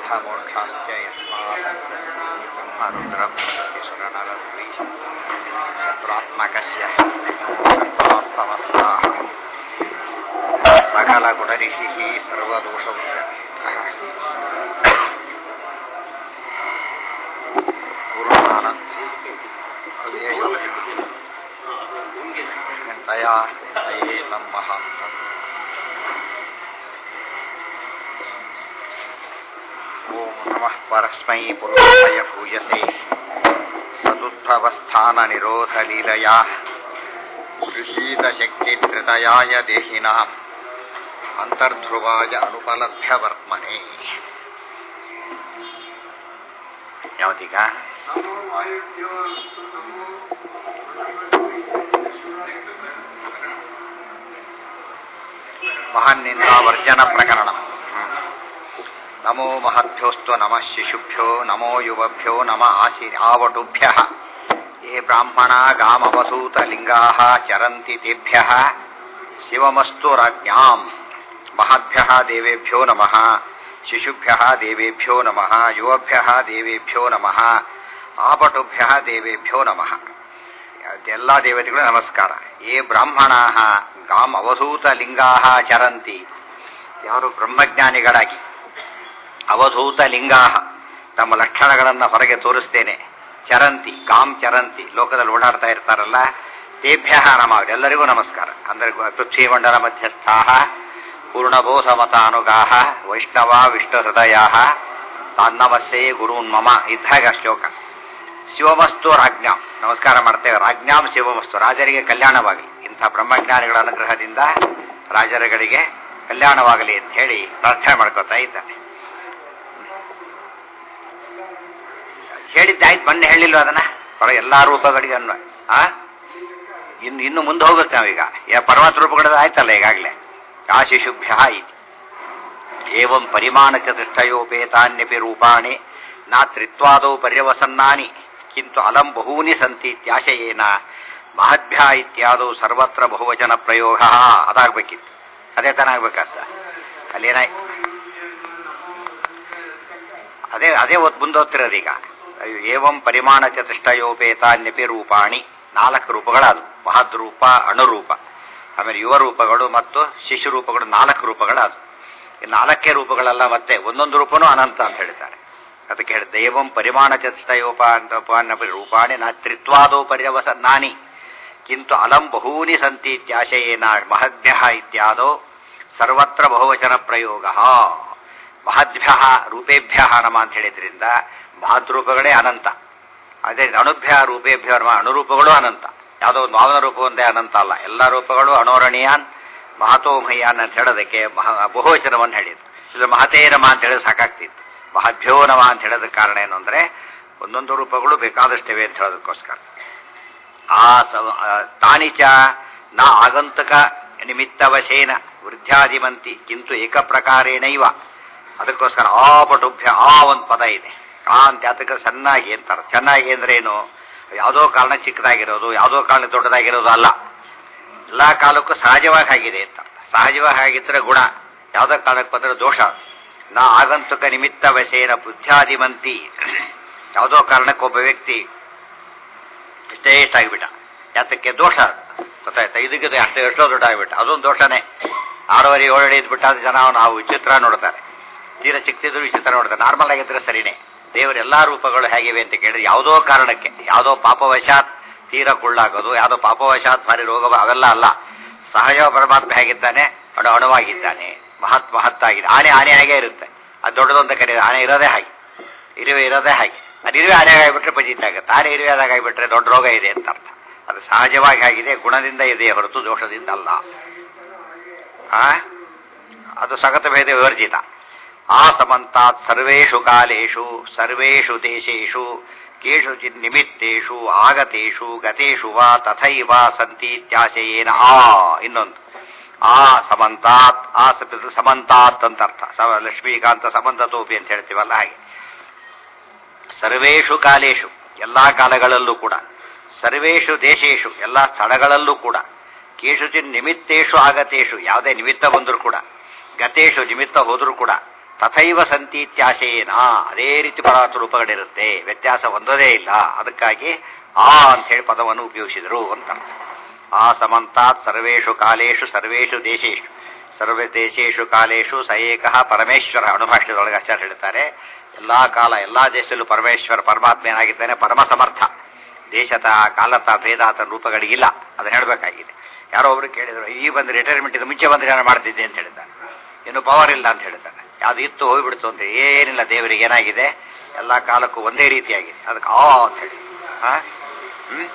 बन्धमोक्षाश्च यस्मात् ब्रह्मरुद्रप्रभृतिसुरनरद्वीषत्रात्मकस्य समस्ताः सकलगुणऋषिः सर्वदोषमुक्तः गुरुनानक तया तयेतं महान्तम् ॐ नमः परस्मै पुरुषय भूयसे सदुद्भवस्थाननिरोधलीलया गृहीतशक्तिधृतयाय देहिनाम् अन्तर्ध्रुवाय अनुपलभ्यवर्त्मने ಯಾವತ್ತೀಗ ಮಹಾನ್ನಿಂದಾವರ್ಜನ ಪ್ರಕರಣ ನಮೋ ಮಹದ್ಭ್ಯೋಸ್ತು ನಮಃ ಶಿಶುಭ್ಯೋ ನಮೋ ಯುವಭ್ಯೋ ನಮ ಆಸಿ ಆವಟುಭ್ಯ ಯೇ ಬ್ರಾಹ್ಮಣ ಗಾಮವಸೂತ ಲಿಂಗಾ ಚರಂತಿ ತೇಭ್ಯ ಶಿವಮಸ್ತು ರಾಜ್ಞಾಂ ಮಹದ್ಭ್ಯ ದೇವೇಭ್ಯೋ ನಮಃ ಶಿಶುಭ್ಯ ದೇವೇಭ್ಯೋ ನಮಃ ಯುವಭ್ಯ ದೇವೇಭ್ಯೋ ನಮಃ ಆಪಟುಭ್ಯ ದೇವೇಭ್ಯೋ ನಮಃ ಎಲ್ಲ ದೇವತೆಗಳು ನಮಸ್ಕಾರ ಏ ಬ್ರಾಹ್ಮಣ ಗಾಮ್ ಅವಧೂತ ಲಿಂಗಾ ಚರಂತಿ ಯಾರು ಬ್ರಹ್ಮಜ್ಞಾನಿಗಳಾಗಿ ಅವಧೂತ ಲಿಂಗಾ ತಮ್ಮ ಲಕ್ಷಣಗಳನ್ನು ಹೊರಗೆ ತೋರಿಸ್ತೇನೆ ಚರಂತಿ ಕಾಮ್ ಚರಂತಿ ಲೋಕದಲ್ಲಿ ಓಡಾಡ್ತಾ ಇರ್ತಾರಲ್ಲ ತೇಭ್ಯ ನಮ ಎಲ್ಲರಿಗೂ ನಮಸ್ಕಾರ ಅಂದ್ರೆ ಪೃಥ್ವಿಮಂಡಲ ಮಧ್ಯಸ್ಥಾ ಪೂರ್ಣಬೋಧ ಮತಾನುಗಾಹ ವೈಷ್ಣವ ವಿಷ್ಣು ಹೃದಯ ತಾನ್ನವಸ್ಸೇ ಗುರೂನ್ ಮಮ ಇದ್ದಾಗ ಶ್ಲೋಕ ಶಿವಮಸ್ತು ರಾಜ್ಞಾಂ ನಮಸ್ಕಾರ ಮಾಡ್ತೇವೆ ರಾಜ್ಞಾಂ ಶಿವಮಸ್ತು ರಾಜರಿಗೆ ಕಲ್ಯಾಣವಾಗಲಿ ಇಂಥ ಬ್ರಹ್ಮಜ್ಞಾನಿಗಳ ಅನುಗ್ರಹದಿಂದ ರಾಜರುಗಳಿಗೆ ಕಲ್ಯಾಣವಾಗಲಿ ಅಂತ ಹೇಳಿ ಪ್ರಾರ್ಥನೆ ಮಾಡ್ಕೋತಾ ಇದ್ದಾನೆ ಹೇಳಿದ್ದಾಯ್ತು ಮೊನ್ನೆ ಹೇಳಿಲ್ವ ಅದನ್ನ ಪರ ಎಲ್ಲಾ ರೂಪಗಳಿಗೆ ಅನ್ವ ಆ ಇನ್ನು ಇನ್ನು ಮುಂದೆ ಹೋಗುತ್ತೆ ನಾವೀಗ ಪರ್ವತ ರೂಪಗಳದ್ದು ಆಯ್ತಲ್ಲ ಈಗಾಗಲೇ ಆ ಶಿಶುಭ್ಯ ಇತಿ ಏವಂ ಪರಿಮಾಣ ಚತುಷ್ಟಯೋಪೇತಾನ್ಯಪಿ ರೂಪಾಣಿ ನಾ ತ್ರಿತ್ವಾದೌ ಪರ್ಯವಸನ್ನಾನಿ ಕಿಂತು ಅಲಂ ಬಹೂನಿ ಸಂತಿ ಇತ್ಯಾಶಯೇನ ಮಹದ್ಭ್ಯ ಇತ್ಯಾದೌ ಸರ್ವತ್ರ ಬಹುವಚನ ಪ್ರಯೋಗ ಅದಾಗಬೇಕಿತ್ತು ಅದೇ ತಾನ ಆಗ್ಬೇಕಂತ ಅಲ್ಲೇನಾಯ್ ಅದೇ ಅದೇ ಒತ್ತು ಮುಂದೋಗ್ತಿರೋದೀಗ ಏವಂ ಪರಿಮಾಣ ಚತುಷ್ಟಯೋಪೇತಾನ್ಯಪಿ ರೂಪಾಣಿ ನಾಲ್ಕು ರೂಪಗಳದು ಮಹದ್ರೂಪ ಅಣುರೂಪ ಆಮೇಲೆ ಯುವ ರೂಪಗಳು ಮತ್ತು ಶಿಶು ರೂಪಗಳು ನಾಲ್ಕು ರೂಪಗಳದು ಈ ನಾಲ್ಕೇ ರೂಪಗಳೆಲ್ಲ ಮತ್ತೆ ಒಂದೊಂದು ರೂಪನೂ ಅನಂತ ಅಂತ ಹೇಳ್ತಾರೆ ಅದಕ್ಕೆ ಹೇಳಿ ದೈವಂ ಪರಿಮಾಣ ಚತುಷ್ಟಯೋಪ ಅಂತ ರೂಪಾಣಿ ನಾ ತ್ರಿತ್ವಾದೋ ಪರ್ಯವಸ ನಾನಿ ಕಿಂತು ಅಲಂ ಬಹೂನಿ ಸಂತಿ ಇತ್ಯಾಶಯೇನ ಮಹದ್ಭ್ಯ ಇತ್ಯಾದೋ ಸರ್ವತ್ರ ಬಹುವಚನ ಪ್ರಯೋಗ ಮಹದ್ಭ್ಯ ರೂಪೇಭ್ಯ ನಮ ಅಂತ ಹೇಳಿದ್ರಿಂದ ಮಹದ್ರೂಪಗಳೇ ಅನಂತ ಅದೇ ಅಣುಭ್ಯ ರೂಪೇಭ್ಯ ಅಣುರೂಪಗಳು ಅನಂತ ಯಾವುದೋ ಒಂದು ಮಾವನ ರೂಪ ಒಂದೇ ಅನಂತ ಅಲ್ಲ ಎಲ್ಲ ರೂಪಗಳು ಅಣೋರಣೀಯಾನ್ ಮಹತೋಮಯ್ಯಾನ್ ಅಂತ ಹೇಳೋದಕ್ಕೆ ಮಹ ಬಹುವಚನವನ್ನು ಹೇಳಿದ್ರು ಇದು ಮಹತೇ ನಮ ಅಂತ ಹೇಳಿದ್ರೆ ಸಾಕಾಗ್ತಿತ್ತು ಮಹಭ್ಯೋ ನಮ ಅಂತ ಹೇಳೋದಕ್ಕೆ ಕಾರಣ ಏನು ಅಂದ್ರೆ ಒಂದೊಂದು ರೂಪಗಳು ಬೇಕಾದಷ್ಟಿವೆ ಅಂತ ಹೇಳೋದಕ್ಕೋಸ್ಕರ ಆ ತಾನಿಚ ನಾ ಆಗಂತುಕ ನಿಮಿತ್ತವಶೇನ ವೃದ್ಧಾದಿಮಂತಿ ಕಿಂತು ಏಕ ಪ್ರಕಾರೇಣೈವ ಅದಕ್ಕೋಸ್ಕರ ಆ ಪಟುಭ್ಯ ಆ ಒಂದು ಪದ ಇದೆ ಆ ಅಂತ ಅದಕ್ಕೆ ಸಣ್ಣಾಗಿ ಅಂತಾರೆ ಚೆನ್ನಾಗಿ ಅಂದ್ರೆ ಏನು ಯಾವುದೋ ಕಾರಣ ಚಿಕ್ಕದಾಗಿರೋದು ಯಾವುದೋ ಕಾರಣ ದೊಡ್ಡದಾಗಿರೋದು ಅಲ್ಲ ಎಲ್ಲಾ ಕಾಲಕ್ಕೂ ಸಹಜವಾಗಿ ಆಗಿದೆ ಅಂತ ಸಹಜವಾಗಿ ಆಗಿದ್ರೆ ಗುಣ ಯಾವುದೋ ಕಾಲಕ್ಕೆ ಬಂದ್ರೆ ದೋಷ ನಾ ಆಗಂತುಕ ನಿಮಿತ್ತ ವಶೇನ ಬುದ್ಧಾದಿಮಂತಿ ಯಾವುದೋ ಕಾರಣಕ್ಕೆ ಒಬ್ಬ ವ್ಯಕ್ತಿ ಇಷ್ಟೇ ಇಷ್ಟ ಆಗಿಬಿಟ್ಟ ಯಾತಕ್ಕೆ ದೋಷ ಗೊತ್ತಾಯ್ತಾ ಇದಕ್ಕೆ ಅಷ್ಟೇ ಎಷ್ಟೋ ದೊಡ್ಡ ಆಗಿಬಿಟ್ಟ ಅದೊಂದು ದೋಷನೇ ಆರೂವರೆ ಏಳು ಇದ್ಬಿಟ್ಟ ಜನ ನಾವು ವಿಚಿತ್ರ ನೋಡ್ತಾರೆ ತೀರ ಚಿಕ್ತಿದ್ರು ವಿಚಿತ್ರ ನೋಡ್ತಾರೆ ನಾರ್ಮಲ್ ಆಗಿದ್ರೆ ಸರಿನೇ ದೇವರ ಎಲ್ಲಾ ರೂಪಗಳು ಹೇಗಿವೆ ಅಂತ ಕೇಳಿದ್ರೆ ಯಾವುದೋ ಕಾರಣಕ್ಕೆ ಯಾವುದೋ ಪಾಪವಶಾತ್ ತೀರ ಕುಳ್ಳಾಗೋದು ಯಾವುದೋ ಪಾಪವಶಾತ್ ಭಾರಿ ರೋಗ ಅವೆಲ್ಲ ಅಲ್ಲ ಸಹಜ ಪರಮಾತ್ಮ ಹೇಗಿದ್ದಾನೆ ಅಣು ಅಣುವಾಗಿದ್ದಾನೆ ಮಹತ್ ಮಹತ್ತಾಗಿದೆ ಆನೆ ಆನೆ ಹಾಗೆ ಇರುತ್ತೆ ಅದು ದೊಡ್ಡದು ಅಂತ ಕರೀತಾರೆ ಆನೆ ಇರೋದೇ ಹಾಗೆ ಇರುವೆ ಇರೋದೇ ಹಾಗೆ ಅದು ಇರುವೆ ಆನೆ ಆಗಿಬಿಟ್ರೆ ಪಜಿತ ಆಗುತ್ತೆ ಆನೆ ಇರುವೆ ಆದಾಗ ಆಗಿಬಿಟ್ರೆ ದೊಡ್ಡ ರೋಗ ಇದೆ ಅಂತ ಅರ್ಥ ಅದು ಸಹಜವಾಗಿ ಆಗಿದೆ ಗುಣದಿಂದ ಇದೆ ಹೊರತು ದೋಷದಿಂದ ಅಲ್ಲ ಆ ಅದು ಸಗತ ಭೇದ ವಿವರ್ಜಿತ ಆ ಸಮಂತಾತ್ ಸರ್ವೇಷು ಕಾಲೇಷು ಸರ್ವೇಷು ದೇಶೇಷು ಕೇಷುಚಿತ್ ನಿಮಿತ್ತೇಷು ಆಗತೇಷು ಗತೇಷು ವಾ ತಥೈವ ಸಂತಿ ಇತ್ಯಾಶಯೇನ ಆ ಇನ್ನೊಂದು ಆ ಸಮಂತಾತ್ ಆ ಸಮಂತಾತ್ ಅಂತ ಅರ್ಥ ಲಕ್ಷ್ಮೀಕಾಂತ ಸಮಂತತೋಪಿ ಅಂತ ಹೇಳ್ತೀವಲ್ಲ ಹಾಗೆ ಸರ್ವೇಷು ಕಾಲೇಷು ಎಲ್ಲಾ ಕಾಲಗಳಲ್ಲೂ ಕೂಡ ಸರ್ವೇಷು ದೇಶೇಶು ಎಲ್ಲಾ ಸ್ಥಳಗಳಲ್ಲೂ ಕೂಡ ಕೇಶುಚಿನ್ ನಿಮಿತ್ತೇಶು ಆಗತೇಶು ಯಾವುದೇ ನಿಮಿತ್ತ ಬಂದರೂ ಕೂಡ ಗತೇಶು ನಿಮಿತ್ತ ಹೋದರೂ ಕೂಡ ತಥೈವ ಸಂತಿ ಇತ್ಯಾಶಯೇನ ಅದೇ ರೀತಿ ಪರಮಾತ್ಮ ರೂಪಗಳಿರುತ್ತೆ ವ್ಯತ್ಯಾಸ ಒಂದದೇ ಇಲ್ಲ ಅದಕ್ಕಾಗಿ ಆ ಅಂತ ಹೇಳಿ ಪದವನ್ನು ಉಪಯೋಗಿಸಿದರು ಅಂತ ಆ ಸಮಂತಾತ್ ಸರ್ವೇಷು ಕಾಲೇಶು ಸರ್ವೇಷು ದೇಶೇಶು ಸರ್ವ ದೇಶೇಶು ಕಾಲೇಶು ಸ ಏಕಃ ಪರಮೇಶ್ವರ ಅಣುಭಾಷ್ಯದೊಳಗೆ ಆಚಾರ್ಯ ಹೇಳ್ತಾರೆ ಎಲ್ಲಾ ಕಾಲ ಎಲ್ಲಾ ದೇಶದಲ್ಲೂ ಪರಮೇಶ್ವರ ಪರಮಾತ್ಮ ಏನಾಗಿದ್ದಾನೆ ಪರಮ ಸಮರ್ಥ ದೇಶತ ಕಾಲತ ಭೇದಾತ ರೂಪಗಳಿಗಿಲ್ಲ ಅದನ್ನ ಹೇಳಬೇಕಾಗಿದೆ ಯಾರೋ ಒಬ್ರು ಕೇಳಿದ್ರು ಈ ಬಂದು ರಿಟೈರ್ಮೆಂಟ್ ಇದು ಮುಂಚೆ ಬಂದ್ರೆ ನಾನು ಮಾಡ್ತಿದ್ದೆ ಅಂತ ಹೇಳಿದ್ದಾರೆ ಇನ್ನು ಪವರ್ ಇಲ್ಲ ಅಂತ ಹೇಳ್ತಾರೆ ಅದು ಇತ್ತು ಹೋಗ್ಬಿಡ್ತು ಅಂತ ಏನಿಲ್ಲ ದೇವರಿಗೆ ಏನಾಗಿದೆ ಎಲ್ಲಾ ಕಾಲಕ್ಕೂ ಒಂದೇ ರೀತಿಯಾಗಿದೆ ಅದಕ್ಕೆ ಆ ಅಂತ ಹೇಳಿ ಹಾ ಹ್ಮ್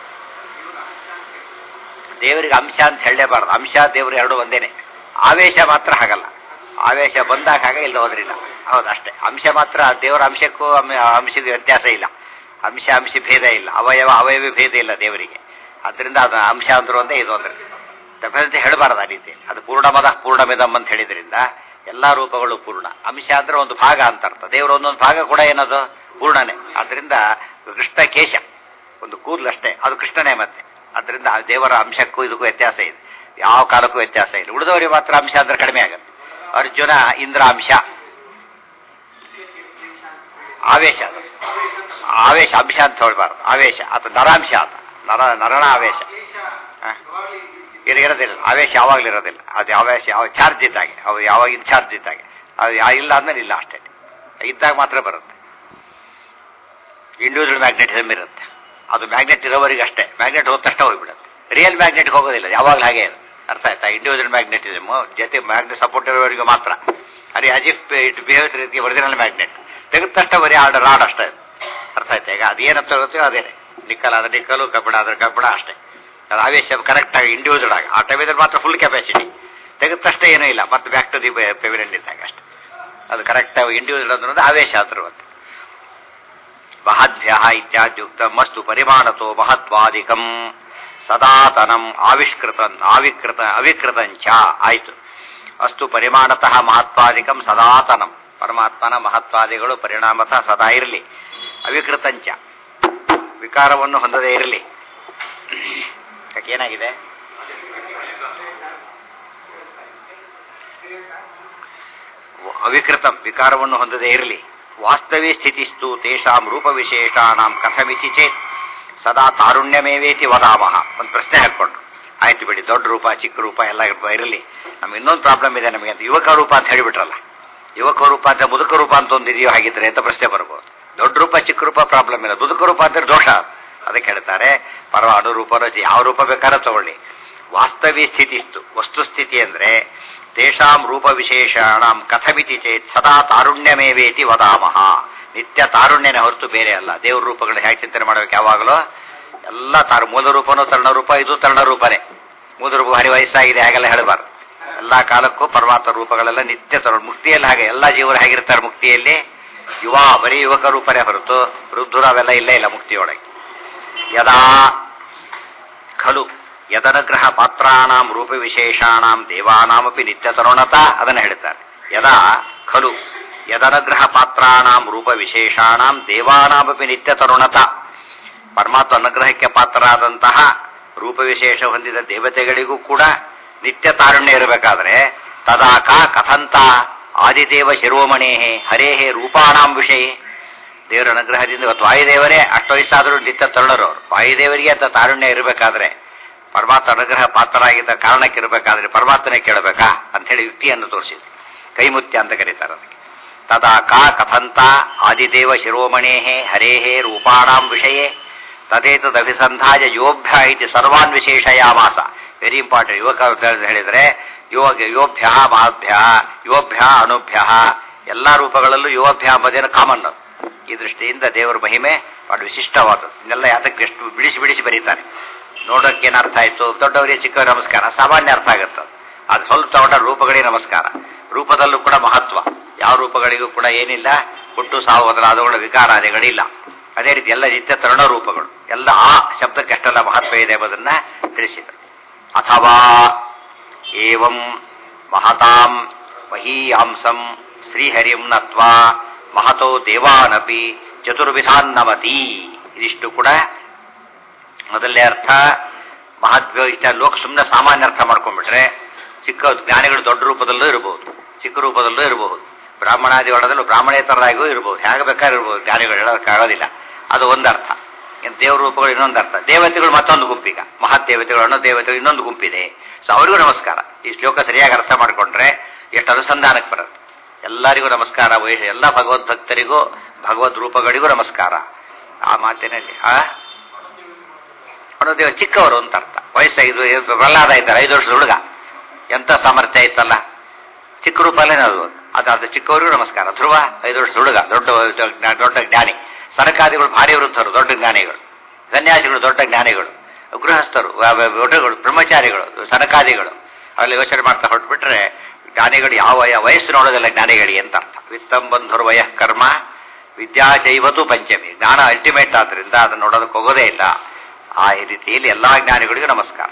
ದೇವರಿಗೆ ಅಂಶ ಅಂತ ಹೇಳಲೇಬಾರ್ದು ಅಂಶ ದೇವರು ಎರಡು ಒಂದೇನೆ ಆವೇಶ ಮಾತ್ರ ಹಾಗಲ್ಲ ಆವೇಶ ಬಂದಾಗ ಹಾಗೆ ಇಲ್ಲ ಹೋದ್ರಿಲ್ಲ ಹೌದು ಅಷ್ಟೇ ಅಂಶ ಮಾತ್ರ ದೇವರ ಅಂಶಕ್ಕೂ ಅಮ್- ಅಂಶದ ವ್ಯತ್ಯಾಸ ಇಲ್ಲ ಅಂಶ ಅಂಶ ಭೇದ ಇಲ್ಲ ಅವಯವ ಅವಯವ ಭೇದ ಇಲ್ಲ ದೇವರಿಗೆ ಅದರಿಂದ ಅದು ಅಂಶ ಅಂದ್ರು ಒಂದೇ ಇದು ಅಂದ್ರೆ ಡೆಫಿನೆಟ್ಲಿ ಹೇಳಬಾರದು ಆ ರೀತಿ ಅದು ಪೂರ್ಣಮದ ಪೂರ್ಣಮಿದಂ ಅಂತ ಹೇಳಿದ್ರಿಂದ ಎಲ್ಲಾ ರೂಪಗಳು ಪೂರ್ಣ ಅಂಶ ಅಂದ್ರೆ ಒಂದು ಭಾಗ ಅಂತ ಅರ್ಥ ದೇವರ ಒಂದೊಂದು ಭಾಗ ಕೂಡ ಏನದು ಪೂರ್ಣನೇ ಅದರಿಂದ ಕೃಷ್ಣ ಕೇಶ ಒಂದು ಕೂದಲಷ್ಟೇ ಅದು ಕೃಷ್ಣನೇ ಮತ್ತೆ ಅದರಿಂದ ಆ ದೇವರ ಅಂಶಕ್ಕೂ ಇದಕ್ಕೂ ವ್ಯತ್ಯಾಸ ಇದೆ ಯಾವ ಕಾಲಕ್ಕೂ ವ್ಯತ್ಯಾಸ ಇಲ್ಲ ಉಳಿದವರಿಗೆ ಮಾತ್ರ ಅಂಶ ಅಂದ್ರೆ ಕಡಿಮೆ ಆಗುತ್ತೆ ಅರ್ಜುನ ಇಂದ್ರ ಅಂಶ ಆವೇಶ ಅದು ಆವೇಶ ಅಂಶ ಅಂತ ಹೇಳ್ಬಾರ್ದು ಆವೇಶ ಅಥವಾ ನರಾಂಶ ಅದು ನರ ನರಣ ಆವೇಶ ಹ? ಇದು ಇರೋದಿಲ್ಲ ಆವೇಶ ಯಾವಾಗಲೂ ಇರೋದಿಲ್ಲ ಅದು ಆವೇಶ ಯಾವ ಚಾರ್ಜ್ ಇದ್ದಾಗೆ ಅವು ಯಾವಾಗ ಇನ್ಚಾರ್ಜ್ ಇದ್ದಾಗೆ ಅದು ಯಾ- ಇಲ್ಲ ಅಂದ್ಮೇಲೆ ಇಲ್ಲ ಅಷ್ಟೇ ಇದ್ದಾಗ ಮಾತ್ರ ಬರುತ್ತೆ ಇಂಡಿವಿಜುವಲ್ ಮ್ಯಾಗ್ನೆಟಿಸಮ್ ಇರುತ್ತೆ ಅದು ಮ್ಯಾಗ್ನೆಟ್ ಇರೋವರೆಗೆ ಅಷ್ಟೇ ಮ್ಯಾಗ್ನೆಟ್ ಹೋದ ತಕ್ಷಣ ಹೋಗ್ಬಿಡುತ್ತೆ ರಿಯಲ್ ಮ್ಯಾಗ್ನೆಟ್ಗೆ ಹೋಗೋದಿಲ್ಲ ಯಾವಾಗಲೂ ಹಾಗೆ ಇರುತ್ತೆ ಅರ್ಥ ಆಯ್ತಾ ಇಂಡಿವಿಜುವಲ್ ಮ್ಯಾಗ್ನೆಟಿಸಮ್ ಜೊತೆ ಮ್ಯಾಗ್ನೆಟ್ ಸಪೋರ್ಟ್ ಇರೋವರೆಗೆ ಮಾತ್ರ ಅದೇ ಅಜಿಫ್ ಇಟ್ ಬಿಹೇವ್ಸ್ ರೀತಿ ಒರಿಜಿನಲ್ ಮ್ಯಾಗ್ನೆಟ್ ತೆಗೆದ ತಕ್ಷಣ ಬರೀ ಆರ್ಡ್ ರಾಡ್ ಅಷ್ಟೇ ಅರ್ಥ ಆಯ್ತಾ ಈಗ ಅದೇನಂತ ತಗೋತೀವೋ ಅದೇನೆ ನಿಕ್ಕಲ್ ಆದ್ರೆ ನಿಕ್ಕಲು ಕಬ್ಬಿಣ ಆದ್ರೆ ಕಬ್ಬಿಣ ಅಷ್ಟೇ ಅದು ಆವೇಶ ಕರೆಕ್ಟ್ ಆಗಿ ಇಂಡಿವಿಜುವಲ್ ಆಗಿ ಆ ಟೈಮಲ್ಲಿ ಮಾತ್ರ ಫುಲ್ ಕೆಪಾಸಿಟಿ ತೆಗೆದ ತಕ್ಷಣ ಏನೂ ಇಲ್ಲ ಮತ್ತೆ ಬ್ಯಾಕ್ ಟು ದಿ ಪೆವಿಲಿಯನ್ ಇದ್ದಾಗ ಅಷ್ಟೇ ಅದು ಕರೆಕ್ಟ್ ಆಗಿ ಇಂಡಿವಿಜುವಲ್ ಅಂದ್ರೆ ಆವೇಶ ಅದ್ರ ಮತ್ತೆ ಮಹದ್ಭ್ಯ ಇತ್ಯಾದ್ಯುಕ್ತ ಮಸ್ತು ಪರಿಮಾಣತೋ ಮಹತ್ವಾದಿಕಂ ಸದಾತನಂ ಆವಿಷ್ಕೃತನ್ ಆವಿಕೃತ ಅವಿಕೃತಂಚ ಆಯ್ತು ಅಸ್ತು ಪರಿಮಾಣತಃ ಮಹತ್ವಾದಿಕಂ ಸದಾತನಂ ಪರಮಾತ್ಮನ ಮಹತ್ವಾದಿಗಳು ಪರಿಣಾಮತಃ ಸದಾ ಇರಲಿ ಅವಿಕೃತಂಚ ವಿಕಾರವನ್ನು ಹೊಂದದೇ ಇರಲಿ ಯಾಕೆ ಏನಾಗಿದೆ ಅವಿಕೃತಂ ವಿಕಾರವನ್ನು ಹೊಂದದೇ ಇರಲಿ ವಾಸ್ತವಿ ಸ್ಥಿತಿಸ್ತು ತೇಷಾಂ ರೂಪ ವಿಶೇಷಾಣಾಂ ಕಥಮಿತಿ ಚೇತ್ ಸದಾ ತಾರುಣ್ಯಮೇವೇತಿ ವದಾಮಹ ಒಂದು ಪ್ರಶ್ನೆ ಹಾಕೊಂಡು ಆಯ್ತು ಬಿಡಿ ದೊಡ್ಡ ರೂಪ ಚಿಕ್ಕ ರೂಪ ಎಲ್ಲ ಇರಲಿ ನಮ್ಗೆ ಇನ್ನೊಂದು ಪ್ರಾಬ್ಲಮ್ ಇದೆ ನಮಗೆ ಅಂತ ಯುವಕ ರೂಪ ಅಂತ ಹೇಳಿಬಿಟ್ರಲ್ಲ ಯುವಕ ರೂಪ ಅಂತ ಮುದುಕ ರೂಪ ಅಂತ ಒಂದು ಇದೆಯೋ ಹಾಗಿದ್ರೆ ಅಂತ ಪ್ರಶ್ನೆ ಬರ್ಬೋದು ದೊಡ್ಡ ರೂಪ ಚಿಕ್ಕ ರೂಪ ಪ್ರಾಬ್ಲಮ್ ಇಲ್ಲ ಮುದುಕ ರೂಪ ಅಂದ್ರೆ ದೋಷ ಅದಕ್ಕೆ ಹೇಳ್ತಾರೆ ಪರವ ಅನುರೂಪ ಯಾವ ರೂಪ ಬೇಕಾದ್ರೆ ತಗೊಳ್ಳಿ ವಾಸ್ತವಿ ಸ್ಥಿತಿಸ್ತು ವಸ್ತುಸ್ಥಿತಿ ಅಂದ್ರೆ ತೇಷಾಂ ರೂಪ ವಿಶೇಷಾಣಂ ಕಥಮಿತಿ ಚೇತ್ ಸದಾ ತಾರುಣ್ಯಮೇವೇತಿ ವದಾಮಹ ನಿತ್ಯ ತಾರುಣ್ಯನೇ ಹೊರತು ಬೇರೆ ಅಲ್ಲ ದೇವ್ರ ರೂಪಗಳನ್ನ ಹೇಗೆ ಚಿಂತನೆ ಮಾಡಬೇಕು ಯಾವಾಗಲೂ ಎಲ್ಲ ತಾರು ಮೂಲ ರೂಪನೂ ತರುಣ ರೂಪ ಇದು ತರುಣ ರೂಪನೇ ಮೂಲ ರೂಪ ಹರಿ ವಯಸ್ಸಾಗಿದೆ ಹಾಗೆಲ್ಲ ಹೇಳಬಾರ್ದು ಎಲ್ಲಾ ಕಾಲಕ್ಕೂ ಪರಮಾತ್ಮ ರೂಪಗಳೆಲ್ಲ ನಿತ್ಯ ತರುಣ ಮುಕ್ತಿಯಲ್ಲಿ ಹಾಗೆ ಎಲ್ಲಾ ಜೀವರು ಹೇಗಿರ್ತಾರೆ ಮುಕ್ತಿಯಲ್ಲಿ ಯುವ ಬರೀ ಯುವಕ ರೂಪನೇ ಹೊರತು ವೃದ್ಧರು ಅವೆಲ್ಲ ಇಲ್ಲೇ ಇಲ್ಲ ಮುಕ್ತಿಯೊಳಗೆ ಯದಾ ಖಲು ಯದನುಗ್ರಹ ಪಾತ್ರಾಣಾಂ ರೂಪ ವಿಶೇಷಾಣಾಂ ದೇವಾನಾಮಪಿ ನಿತ್ಯ ತರುಣತ ಅದನ್ನು ಹೇಳ್ತಾರೆ ಯದಾ ಖಲು ಯದನುಗ್ರಹ ಪಾತ್ರಾಣಾಂ ರೂಪ ವಿಶೇಷಾಣಾಂ ದೇವಾನಾಮಪಿ ನಿತ್ಯ ತರುಣತ ಪರಮಾತ್ಮ ಅನುಗ್ರಹಕ್ಕೆ ಪಾತ್ರರಾದಂತಹ ರೂಪ ವಿಶೇಷ ಹೊಂದಿದ ದೇವತೆಗಳಿಗೂ ಕೂಡ ನಿತ್ಯ ತಾರುಣ್ಯ ಇರಬೇಕಾದ್ರೆ ತದಾಕ ಕಥಂತ ಆದಿದೇವ ಶಿರೋಮಣೇಹೇ ಹರೇಹೇ ರೂಪಾಣಾಂ ವಿಷಯ ದೇವರ ಅನುಗ್ರಹದಿಂದ ಇವತ್ತು ವಾಯುದೇವರೇ ಅಷ್ಟು ವಯಸ್ಸಾದರೂ ನಿತ್ಯ ತರುಣರು ಅವರು ವಾಯುದೇವರಿಗೆ ಅಂತ ತಾರುಣ್ಯ ಇರಬೇಕಾದ್ರೆ ಪರಮಾತ್ಮ ಅನುಗ್ರಹ ಪಾತ್ರರಾಗಿದ್ದ ಕಾರಣಕ್ಕೆ ಇರಬೇಕಾದ್ರೆ ಪರಮಾತ್ಮನೇ ಕೇಳಬೇಕಾ ಅಂತ ಹೇಳಿ ಯುಕ್ತಿಯನ್ನು ತೋರಿಸಿದ್ರು ಕೈಮುತ್ಯ ಅಂತ ಕರೀತಾರೆ ಅದಕ್ಕೆ ತದಾ ಕಾ ಕಥಂತ ಆದಿದೇವ ಶಿರೋಮಣೇಹೇ ಹರೇಹೇ ರೂಪಾಣಾಂ ವಿಷಯೇ ತದೇತದಭಿಸಂಧಾಯ ಯೋಭ್ಯ ಇತಿ ಸರ್ವಾನ್ ವಿಶೇಷಯಾಮಾಸ ವೆರಿ ಇಂಪಾರ್ಟೆಂಟ್ ಯುವಕ ಅಂತ ಹೇಳಿದ್ರೆ ಯುವಕ ಯೋಭ್ಯ ಮಹಾಭ್ಯ ಯೋಭ್ಯ ಅನುಭ್ಯ ಎಲ್ಲಾ ರೂಪಗಳಲ್ಲೂ ಯೋಭ್ಯ ಎಂಬುದೇನು ಕಾಮನ್ ಅದು ಈ ದೃಷ್ಟಿಯಿಂದ ದೇವರ ಮಹಿಮೆ ಬಹಳ ವಿಶಿಷ್ಟವಾದದ್ದು ಇನ್ನೆಲ್ಲ ಯಾತಕ್ಕೆ ಎಷ್ಟು ಬಿಡಿಸಿ ಬಿಡಿಸಿ ಬರೀತಾರೆ ನೋಡೋಕೆ ಏನು ಅರ್ಥ ಆಯ್ತು ದೊಡ್ಡವರಿಗೆ ಚಿಕ್ಕವರಿಗೆ ನಮಸ್ಕಾರ ಸಾಮಾನ್ಯ ಅರ್ಥ ಆಗುತ್ತೆ ಅದು ಸ್ವಲ್ಪ ತಗೊಂಡ ರೂಪಗಳಿಗೆ ನಮಸ್ಕಾರ ರೂಪದಲ್ಲೂ ಕೂಡ ಮಹತ್ವ ಯಾವ ರೂಪಗಳಿಗೂ ಕೂಡ ಏನಿಲ್ಲ ಹುಟ್ಟು ಸಾವು ಬದಲಾದವುಗಳ ವಿಕಾರಾದಿಗಳಿಲ್ಲ ಅದೇ ರೀತಿ ಎಲ್ಲ ನಿತ್ಯ ತರುಣ ರೂಪಗಳು ಎಲ್ಲ ಆ ಶಬ್ದಕ್ಕೆ ಅಷ್ಟೆಲ್ಲ ಮಹತ್ವ ಇದೆ ಎಂಬುದನ್ನ ತಿಳಿಸಿದರು ಅಥವಾ ಏವಂ ಮಹತಾಂ ಮಹೀಯಾಂಸಂ ಶ್ರೀಹರಿಂ ನತ್ವಾ ಮಹತೋ ದೇವಾನಪಿ ಚತುರ್ವಿಧಾನ್ನಮತಿ ಇದಿಷ್ಟು ಕೂಡ ಮೊದಲನೇ ಅರ್ಥ ಮಹದ್ವ ಇಷ್ಟ ಲೋಕ ಸುಮ್ಮನೆ ಸಾಮಾನ್ಯ ಅರ್ಥ ಮಾಡ್ಕೊಂಡ್ಬಿಟ್ರೆ ಚಿಕ್ಕ ಜ್ಞಾನಿಗಳು ದೊಡ್ಡ ರೂಪದಲ್ಲೂ ಇರಬಹುದು ಚಿಕ್ಕ ರೂಪದಲ್ಲೂ ಇರಬಹುದು ಬ್ರಾಹ್ಮಣಾದಿ ಒಳದಲ್ಲೂ ಬ್ರಾಹ್ಮಣೇತರರಾಗಿಯೂ ಇರ್ಬೋದು ಹೇಗೆ ಬೇಕಾದ್ರೂ ಇರ್ಬೋದು ಜ್ಞಾನಿಗಳು ಹೇಳೋಕ್ಕಾಗೋದಿಲ್ಲ ಅದು ಒಂದರ್ಥ ಇನ್ನು ದೇವ್ರ ರೂಪಗಳು ಇನ್ನೊಂದು ಅರ್ಥ ದೇವತೆಗಳು ಮತ್ತೊಂದು ಗುಂಪೀಗ ಮಹತ್ ದೇವತೆಗಳು ಅಣ್ಣು ದೇವತೆಗಳು ಇನ್ನೊಂದು ಗುಂಪಿದೆ ಸೊ ಅವರಿಗೂ ನಮಸ್ಕಾರ ಈ ಶ್ಲೋಕ ಸರಿಯಾಗಿ ಅರ್ಥ ಮಾಡಿಕೊಂಡ್ರೆ ಎಷ್ಟು ಅನುಸಂಧಾನಕ್ಕೆ ಬರುತ್ತೆ ಎಲ್ಲರಿಗೂ ನಮಸ್ಕಾರ ವೈಶ ಎಲ್ಲ ಭಗವದ್ ಭಕ್ತರಿಗೂ ಭಗವದ್ ರೂಪಗಳಿಗೂ ನಮಸ್ಕಾರ ಆ ಮಾತಿನಲ್ಲಿ ಆ ಅಣುದೇವ ಚಿಕ್ಕವರು ಅಂತ ಅರ್ಥ ವಯಸ್ಸೈದು ಪ್ರಹ್ಲಾದ ಇದ್ದಾರೆ ಐದು ವರ್ಷದ ಹುಡುಗ ಎಂತ ಸಾಮರ್ಥ್ಯ ಇತ್ತಲ್ಲ ಚಿಕ್ಕ ರೂಪಲ್ಲೇ ಅದು ಅದು ಅದು ಚಿಕ್ಕವರಿಗೂ ನಮಸ್ಕಾರ ಧ್ರುವ ಐದು ವರ್ಷದ ಹುಡುಗ ದೊಡ್ಡ ದೊಡ್ಡ ಜ್ಞಾನಿ ಸರಕಾದಿಗಳು ಭಾರಿ ವೃದ್ಧರು ದೊಡ್ಡ ಜ್ಞಾನಿಗಳು ಸನ್ಯಾಸಿಗಳು ದೊಡ್ಡ ಜ್ಞಾನಿಗಳು ಗೃಹಸ್ಥರು ವ- ವ- ಒಟಗಳು ಬ್ರಹ್ಮಚಾರಿಗಳು ಸನಕಾದಿಗಳು ಅಲ್ಲಿ ಯೋಚನೆ ಮಾಡ್ತಾ ಹೊರಟ್ಬಿಟ್ರೆ ಜ್ಞಾನಿಗಳು ಯಾವ ಯಾವ ವಯಸ್ಸು ನೋಡೋದಿಲ್ಲ ಜ್ಞಾನಿಗಳಿಗೆ ಅಂತ ಅರ್ಥ ವಿತ್ತಂ ಬಂಧುರು ವಯಃ ಕರ್ಮ ವಿದ್ಯಾ ಚೈವತು ಪಂಚಮಿ ಜ್ಞಾನ ಅಲ್ಟಿಮೇಟ್ ಆದ್ರಿಂದ ಅದನ್ನು ನೋಡೋದಕ್ಕೆ ಹೋಗೋದೇ ಇಲ್ಲ ಆ ರೀತಿಯಲ್ಲಿ ಎಲ್ಲಾ ಜ್ಞಾನಿಗಳಿಗೂ ನಮಸ್ಕಾರ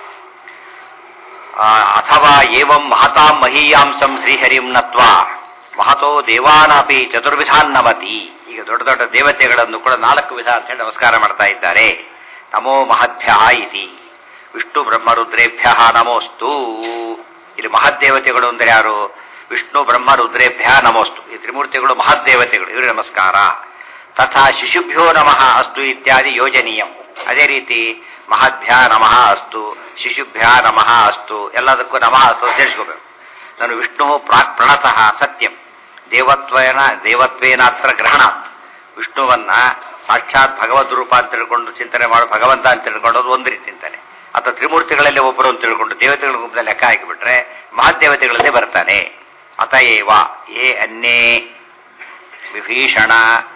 ಆ, ಅಥವಾ ಏವಂ ಮಹತಾಂ ಮಹೀಯಾಂಸಂ ಶ್ರೀಹರಿಂ ನತ್ವ ಮಹತೋ ದೇವಾನಪಿ ಚತುರ್ವಿಧಾನ್ನಮತಿ ಈಗ ದೊಡ್ಡ ದೊಡ್ಡ ದೇವತೆಗಳನ್ನು ಕೂಡ ನಾಲ್ಕು ವಿಧ ಅಂತ ಹೇಳಿ ನಮಸ್ಕಾರ ಮಾಡ್ತಾ ಇದ್ದಾರೆ ನಮೋ ಮಹದ್ಭ್ಯ ಇತಿ ವಿಷ್ಣು ಬ್ರಹ್ಮರುದ್ರೇಭ್ಯ ನಮೋಸ್ತು ಇಲ್ಲಿ ಮಹದ್ದೇವತೆಗಳು ಅಂದರೆ ಯಾರು ವಿಷ್ಣು ಬ್ರಹ್ಮ ರುದ್ರೇಭ್ಯ ನಮೋಸ್ತು ಈ ತ್ರಿಮೂರ್ತಿಗಳು ಮಹದ್ದೇವತೆಗಳು ಇವರಿಗೆ ನಮಸ್ಕಾರ ತಥಾ ಶಿಶುಭ್ಯೋ ನಮಃ ಅಸ್ತು ಇತ್ಯಾದಿ ಯೋಜನೀಯಂ ಅದೇ ರೀತಿ ಮಹದ್ಭ್ಯ ನಮಃ ಅಸ್ತು ಶಿಶುಭ್ಯ ನಮಃ ಅಸ್ತು ಎಲ್ಲದಕ್ಕೂ ನಮಃ ಅಸ್ತು ಅಂತ ಸೇರಿಸ್ಕೋಬೇಕು ನಾನು ವಿಷ್ಣು ಪ್ರಾಕ್ ಪ್ರಣತಃ ಸತ್ಯಂ ದೇವತ್ವೇನ ದೇವತ್ವೇನಾತ್ರ ಗ್ರಹಣಾತ್ ವಿಷ್ಣುವನ್ನ ಸಾಕ್ಷಾತ್ ಭಗವದ್ ರೂಪ ಅಂತ ತಿಳ್ಕೊಂಡು ಚಿಂತನೆ ಮಾಡೋ ಭಗವಂತ ಅಂತ ತಿಳ್ಕೊಳ್ಳೋದು ಒಂದು ರೀತಿ ಚಿಂತನೆ ಅಥವಾ ತ್ರಿಮೂರ್ತಿಗಳಲ್ಲಿ ಒಬ್ಬರು ಅಂತ ತಿಳ್ಕೊಂಡು ದೇವತೆಗಳ ಗುಂಪದಲ್ಲಿ ಲೆಕ್ಕ ಹಾಕಿಬಿಟ್ರೆ ಮಹಾದೇವತೆಗಳಲ್ಲೇ ಬರ್ತಾನೆ ಅತಏವ ಏ ಅನ್ಯೇ ವಿಭೀಷಣ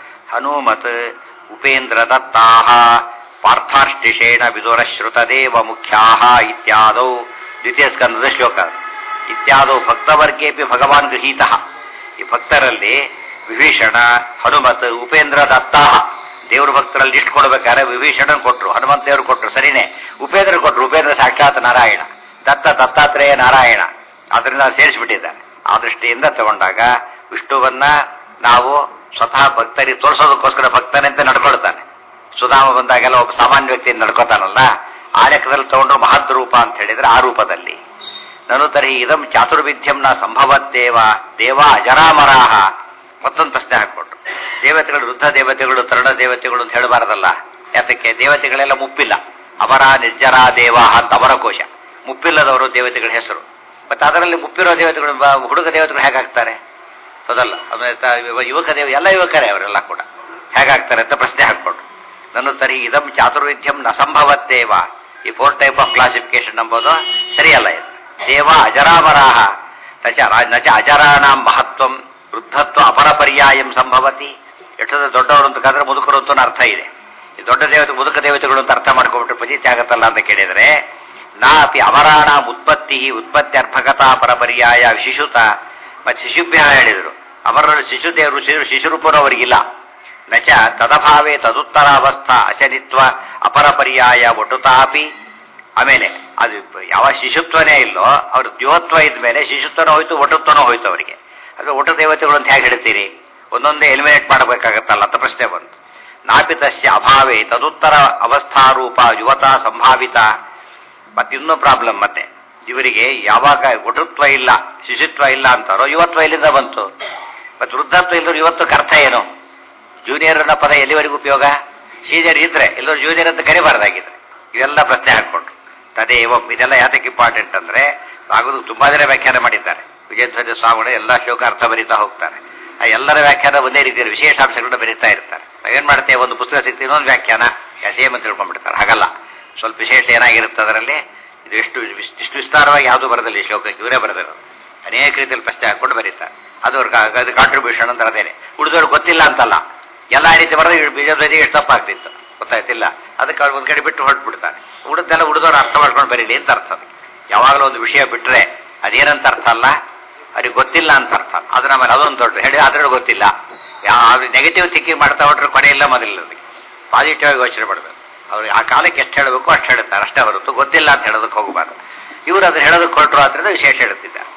ಹನುಮತ್ ಉಪೇಂದ್ರ ದತ್ತಾಹ ಪಾರ್ಥಾಷ್ಟಿಷೇಣ ವಿದುರ ಶ್ರುತದೇವ ಮುಖ್ಯಾಹ ಇತ್ಯಾದೌ ದ್ವಿತೀಯ ಸ್ಕಂದದ ಶ್ಲೋಕ ಇತ್ಯಾದೌ ಭಕ್ತವರ್ಗೇಪಿ ಭಗವಾನ್ ಗೃಹೀತಃ ಈ ಭಕ್ತರಲ್ಲಿ ವಿಭೀಷಣ ಹನುಮತ್ ಉಪೇಂದ್ರ ದತ್ತಾಹ ದೇವ್ರ ಭಕ್ತರಲ್ಲಿ ಇಷ್ಟು ಕೊಡ್ಬೇಕಾದ್ರೆ ವಿಭೀಷಣನ್ ಕೊಟ್ರು ಹನುಮಂತ ದೇವರು ಕೊಟ್ರು ಸರಿನೇ ಉಪೇಂದ್ರ ಕೊಟ್ರು ಉಪೇಂದ್ರ ಸಾಕ್ಷಾತ್ ನಾರಾಯಣ ದತ್ತ ದತ್ತಾತ್ರೇಯ ನಾರಾಯಣ ಅದರಿಂದ ಸೇರಿಸ್ಬಿಟ್ಟಿದ್ದಾರೆ ಆ ದೃಷ್ಟಿಯಿಂದ ತಗೊಂಡಾಗ ವಿಷ್ಣುವನ್ನ ನಾವು ಸ್ವತಃ ಭಕ್ತರಿಗೆ ತೋರಿಸೋದಕ್ಕೋಸ್ಕರ ಭಕ್ತನಂತೆ ನಡ್ಕೊಳ್ತಾನೆ ಸುಧಾಮ ಬಂದಾಗೆಲ್ಲ ಒಬ್ಬ ಸಾಮಾನ್ಯ ವ್ಯಕ್ತಿಯಿಂದ ನಡ್ಕೋತಾನಲ್ಲ ಆ ಲೆಕ್ಕದಲ್ಲಿ ತಗೊಂಡ್ರು ಮಹದ್ ರೂಪ ಅಂತ ಹೇಳಿದ್ರೆ ಆ ರೂಪದಲ್ಲಿ ನನು ತರ್ಹಿ ಇದಂ ಚಾತುರ್ವಿದ್ಯಂ ನ ಸಂಭವತ್ತೇವ ದೇವ ಅಜರಾಮರಾಹ ಮತ್ತೊಂದು ಪ್ರಶ್ನೆ ಹಾಕ್ಕೊಟ್ರು ದೇವತೆಗಳು ವೃದ್ಧ ದೇವತೆಗಳು ತರುಣ ದೇವತೆಗಳು ಅಂತ ಹೇಳಬಾರದಲ್ಲ ಯಾತಕ್ಕೆ ದೇವತೆಗಳೆಲ್ಲ ಮುಪ್ಪಿಲ್ಲ ಅವರ ನಿರ್ಜರ ದೇವ ಅಂತ ಅವರ ಕೋಶ ಮುಪ್ಪಿಲ್ಲದವರು ದೇವತೆಗಳ ಹೆಸರು ಮತ್ತೆ ಅದರಲ್ಲಿ ಮುಪ್ಪಿರೋ ದೇವತೆಗಳು ಬ- ಹುಡುಗ ದೇವತೆಗಳು ಹೇಗಾಗ್ತಾರೆ ಹೌದಲ್ಲ ಆಮೇಲೆ ತ- ಇವ- ಯುವಕ ದೇವ ಎಲ್ಲ ಯುವಕರೇ ಅವರೆಲ್ಲ ಕೂಡ ಹೇಗಾಗ್ತಾರೆ ಅಂತ ಪ್ರಶ್ನೆ ಹಾಕ್ಕೊಟ್ರು ನನ್ನ ತರಿ ಇದಂ ಚಾತುರ್ವಿದ್ಯಂ ನ ಸಂಭವತ್ತೇವ ಈ ಫೋರ್ ಟೈಪ್ ಆಫ್ ಕ್ಲಾಸಿಫಿಕೇಶನ್ ಎಂಬುದು ಸರಿಯಲ್ಲ ಇದು ದೇವ ಅಜರಾಮರಾಹ ನಚ ನಚ ಅಜರಾಣಾಂ ಮಹತ್ವಂ ವೃದ್ಧತ್ವ ಅಪರ ಪರ್ಯಾಯಂ ಸಂಭವತಿ ಎಷ್ಟೊಂದು ದೊಡ್ಡವರು ಅಂತ ಕಾದ್ರೆ ಮುದುಕರು ಅಂತ ಅರ್ಥ ಇದೆ ಈ ದೊಡ್ಡ ದೇವತೆ ಮುದುಕ ದೇವತೆಗಳು ಅಂತ ಅರ್ಥ ಮಾಡ್ಕೊಂಡ್ಬಿಟ್ರೆ ಪಜಿತಿ ಆಗತ್ತಲ್ಲ ಅಂತ ಕೇಳಿದ್ರೆ ನಾಪಿ ಅಮರಾಣ ಉತ್ಪತ್ತಿ ಉತ್ಪತ್ತಿ ಅರ್ಭಕತಾ ಪರ ಪರ್ಯಾಯ ಶಿಶುತ ಮತ್ತೆ ಶಿಶುಭ್ಯ ಹೇಳಿದರು ಅವರ ಶಿಶುದೇವರು ಶಿಶು ಶಿಶುರೂಪರು ಅವರಿಗಿಲ್ಲ ನಚ ತದಭಾವೇ ತದುತ್ತರಾವಸ್ಥಾ ಅಶನಿತ್ವ ಅಪರ ಪರ್ಯಾಯ ಒಟುತಾಪಿ ಆಮೇಲೆ ಅದು ಯಾವ ಶಿಶುತ್ವನೇ ಇಲ್ಲೋ ಅವ್ರ ದ್ಯೋತ್ವ ಇದ್ಮೇಲೆ ಶಿಶುತ್ವನೂ ಹೋಯ್ತು ಒಟುತ್ವನೂ ಹೋಯ್ತು ಅವರಿಗೆ ಅದು ಒಟ್ಟು ದೇವತೆಗಳು ಅಂತ ಹೇಗೆ ಹೇಳ್ತೀರಿ ಒಂದೊಂದೇ ಎಲಿಮಿನೇಟ್ ಮಾಡಬೇಕಾಗತ್ತಲ್ಲ ಅಂತ ಪ್ರಶ್ನೆ ಬಂತು ನಾಪಿತಸ್ಯ ಅಭಾವೇ ತದುತ್ತರ ಅವಸ್ಥಾರೂಪ ಯುವತಾ ಸಂಭಾವಿತ ಮತ್ತಿನ್ನೂ ಪ್ರಾಬ್ಲಮ್ ಮತ್ತೆ ಇವರಿಗೆ ಯಾವಾಗ ಒಟುತ್ವ ಇಲ್ಲ ಶಿಶುತ್ವ ಇಲ್ಲ ಅಂತಾರೋ ಯುವತ್ವ ಎಲ್ಲಿಂದ ಬಂತು ಮತ್ತೆ ವೃದ್ಧತ್ವ ಇಲ್ಲದ್ರು ಯುವತ್ವಕ್ಕೆ ಅರ್ಥ ಏನು ಜೂನಿಯರ್ ಅನ್ನೋ ಪದ ಎಲ್ಲಿವರೆಗೂ ಉಪಯೋಗ ಸೀನಿಯರ್ ಇದ್ರೆ ಎಲ್ಲರೂ ಜೂನಿಯರ್ ಅಂತ ಕರಿಬಾರ್ದಾಗಿದ್ರೆ ಇವೆಲ್ಲ ಪ್ರಶ್ನೆ ಹಾಕೊಂಡ್ರು ತದೇವಂ ಇದೆಲ್ಲ ಯಾತಕ್ಕೆ ಇಂಪಾರ್ಟೆಂಟ್ ಅಂದ್ರೆ ಆಗೋದು ತುಂಬಾ ಜನ ವ್ಯಾಖ್ಯಾನ ಮಾಡಿದ್ದಾರೆ ವಿಜಯಧ್ವಜ ಸ್ವಾಮಿಗಳು ಎಲ್ಲ ಶ್ಲೋಕಾರ್ಥ ಬರೀತಾ ಹೋಗ್ತಾರೆ ಆ ಎಲ್ಲರ ವ್ಯಾಖ್ಯಾನ ಒಂದೇ ರೀತಿಯಲ್ಲಿ ವಿಶೇಷಾಂಶಗಳನ್ನ ಬರೀತಾ ಇರ್ತಾರೆ ನಾವೇನ್ ಮಾಡ್ತೇವೆ ಒಂದು ಪುಸ್ತಕ ಸಿಗ್ತದೆ ಇನ್ನೊಂದು ವ್ಯಾಖ್ಯಾನ ಸೇಮ್ ಅಂತ ತಿಳ್ಕೊಂಡ್ಬಿಡ್ತಾರೆ ಹಾಗಲ್ಲ ಸ್ವಲ್ಪ ವಿಶೇಷ ಏನಾಗಿರುತ್ತೆ ಅದರಲ್ಲಿ ಇದು ಎಷ್ಟು ವಿಸ್- ಇಷ್ಟು ವಿಸ್ತಾರವಾಗಿ ಯಾವುದು ಬರೋದಿಲ್ಲ ಈ ಶ್ಲೋಕಕ್ಕೆ ಇವರೇ ಬರೆದಿರೋದು ಅನೇಕ ರೀತಿಯಲ್ಲಿ ಪ್ರಶ್ನೆ ಹಾಕೊಂಡು ಬರೀತಾರೆ ಅದು ಅವ್ರ ಅದು ಕಾಂಟ್ರಿಬ್ಯೂಷನ್ ಅಂತ ಅದೇನೆ ಉಳಿದವ್ರಿಗೆ ಗೊತ್ತಿಲ್ಲ ಅಂತಲ್ಲ ಎಲ್ಲ ರೀತಿ ಬರೋದು ಬೀಜಧ್ವಜಿಗೆ ಎಷ್ಟು ತಪ್ಪಾಗ್ತಿತ್ತು ಗೊತ್ತಾಯ್ತಿಲ್ಲ ಅದಕ್ಕೆ ಅವ್ರು ಒಂದ್ ಕಡೆ ಬಿಟ್ಟು ಹೊರಟ್ಬಿಡ್ತಾರೆ ಉಳಿದೆಲ್ಲ ಉಳಿದವ್ರು ಅರ್ಥ ಮಾಡ್ಕೊಂಡು ಬರೀಲಿ ಅಂತ ಅರ್ಥ ಅದಕ್ಕೆ ಯಾವಾಗಲೂ ಒಂದು ವಿಷಯ ಬಿಟ್ರೆ ಅದೇನಂತ ಅರ್ಥ ಅಲ್ಲ ಅವ್ರಿಗೆ ಗೊತ್ತಿಲ್ಲ ಅಂತ ಅರ್ಥ ಅದು ನಮ್ಮಲ್ಲಿ ಅದೊಂದು ದೊಡ್ಡ ಹೇಳಿ ಅದ್ರಲ್ಲಿ ಗೊತ್ತಿಲ್ಲ ಯಾವ ನೆಗೆಟಿವ್ ಥಿಂಕಿಂಗ್ ಮಾಡ್ತಾ ಹೊಟ್ರೆ ಕೊನೆ ಇಲ್ಲ ಮೊದಲಿಲ್ಲ ಅದಕ್ಕೆ ಪಾಸಿಟಿವ್ ಆಗಿ ಯೋಚನೆ ಮಾಡಬೇಕು ಅವ್ರಿಗೆ ಆ ಕಾಲಕ್ಕೆ ಎಷ್ಟು ಹೇಳಬೇಕು ಅಷ್ಟು ಹೇಳ್ತಾರೆ ಅಷ್ಟೇ ಹೊರತು ಗೊತ್ತಿಲ್ಲ ಅಂತ ಹೇಳೋದಕ್ಕೆ ಹೋಗಬಾರ್ದು ಇವರು ಅದನ್ನ ಹೇಳೋದಕ್ಕೆ ಹೊರಟರು ಆದ್ರಿಂದ ವಿಶೇಷ ಹೇಳುತ್ತಿದ್ದಾರೆ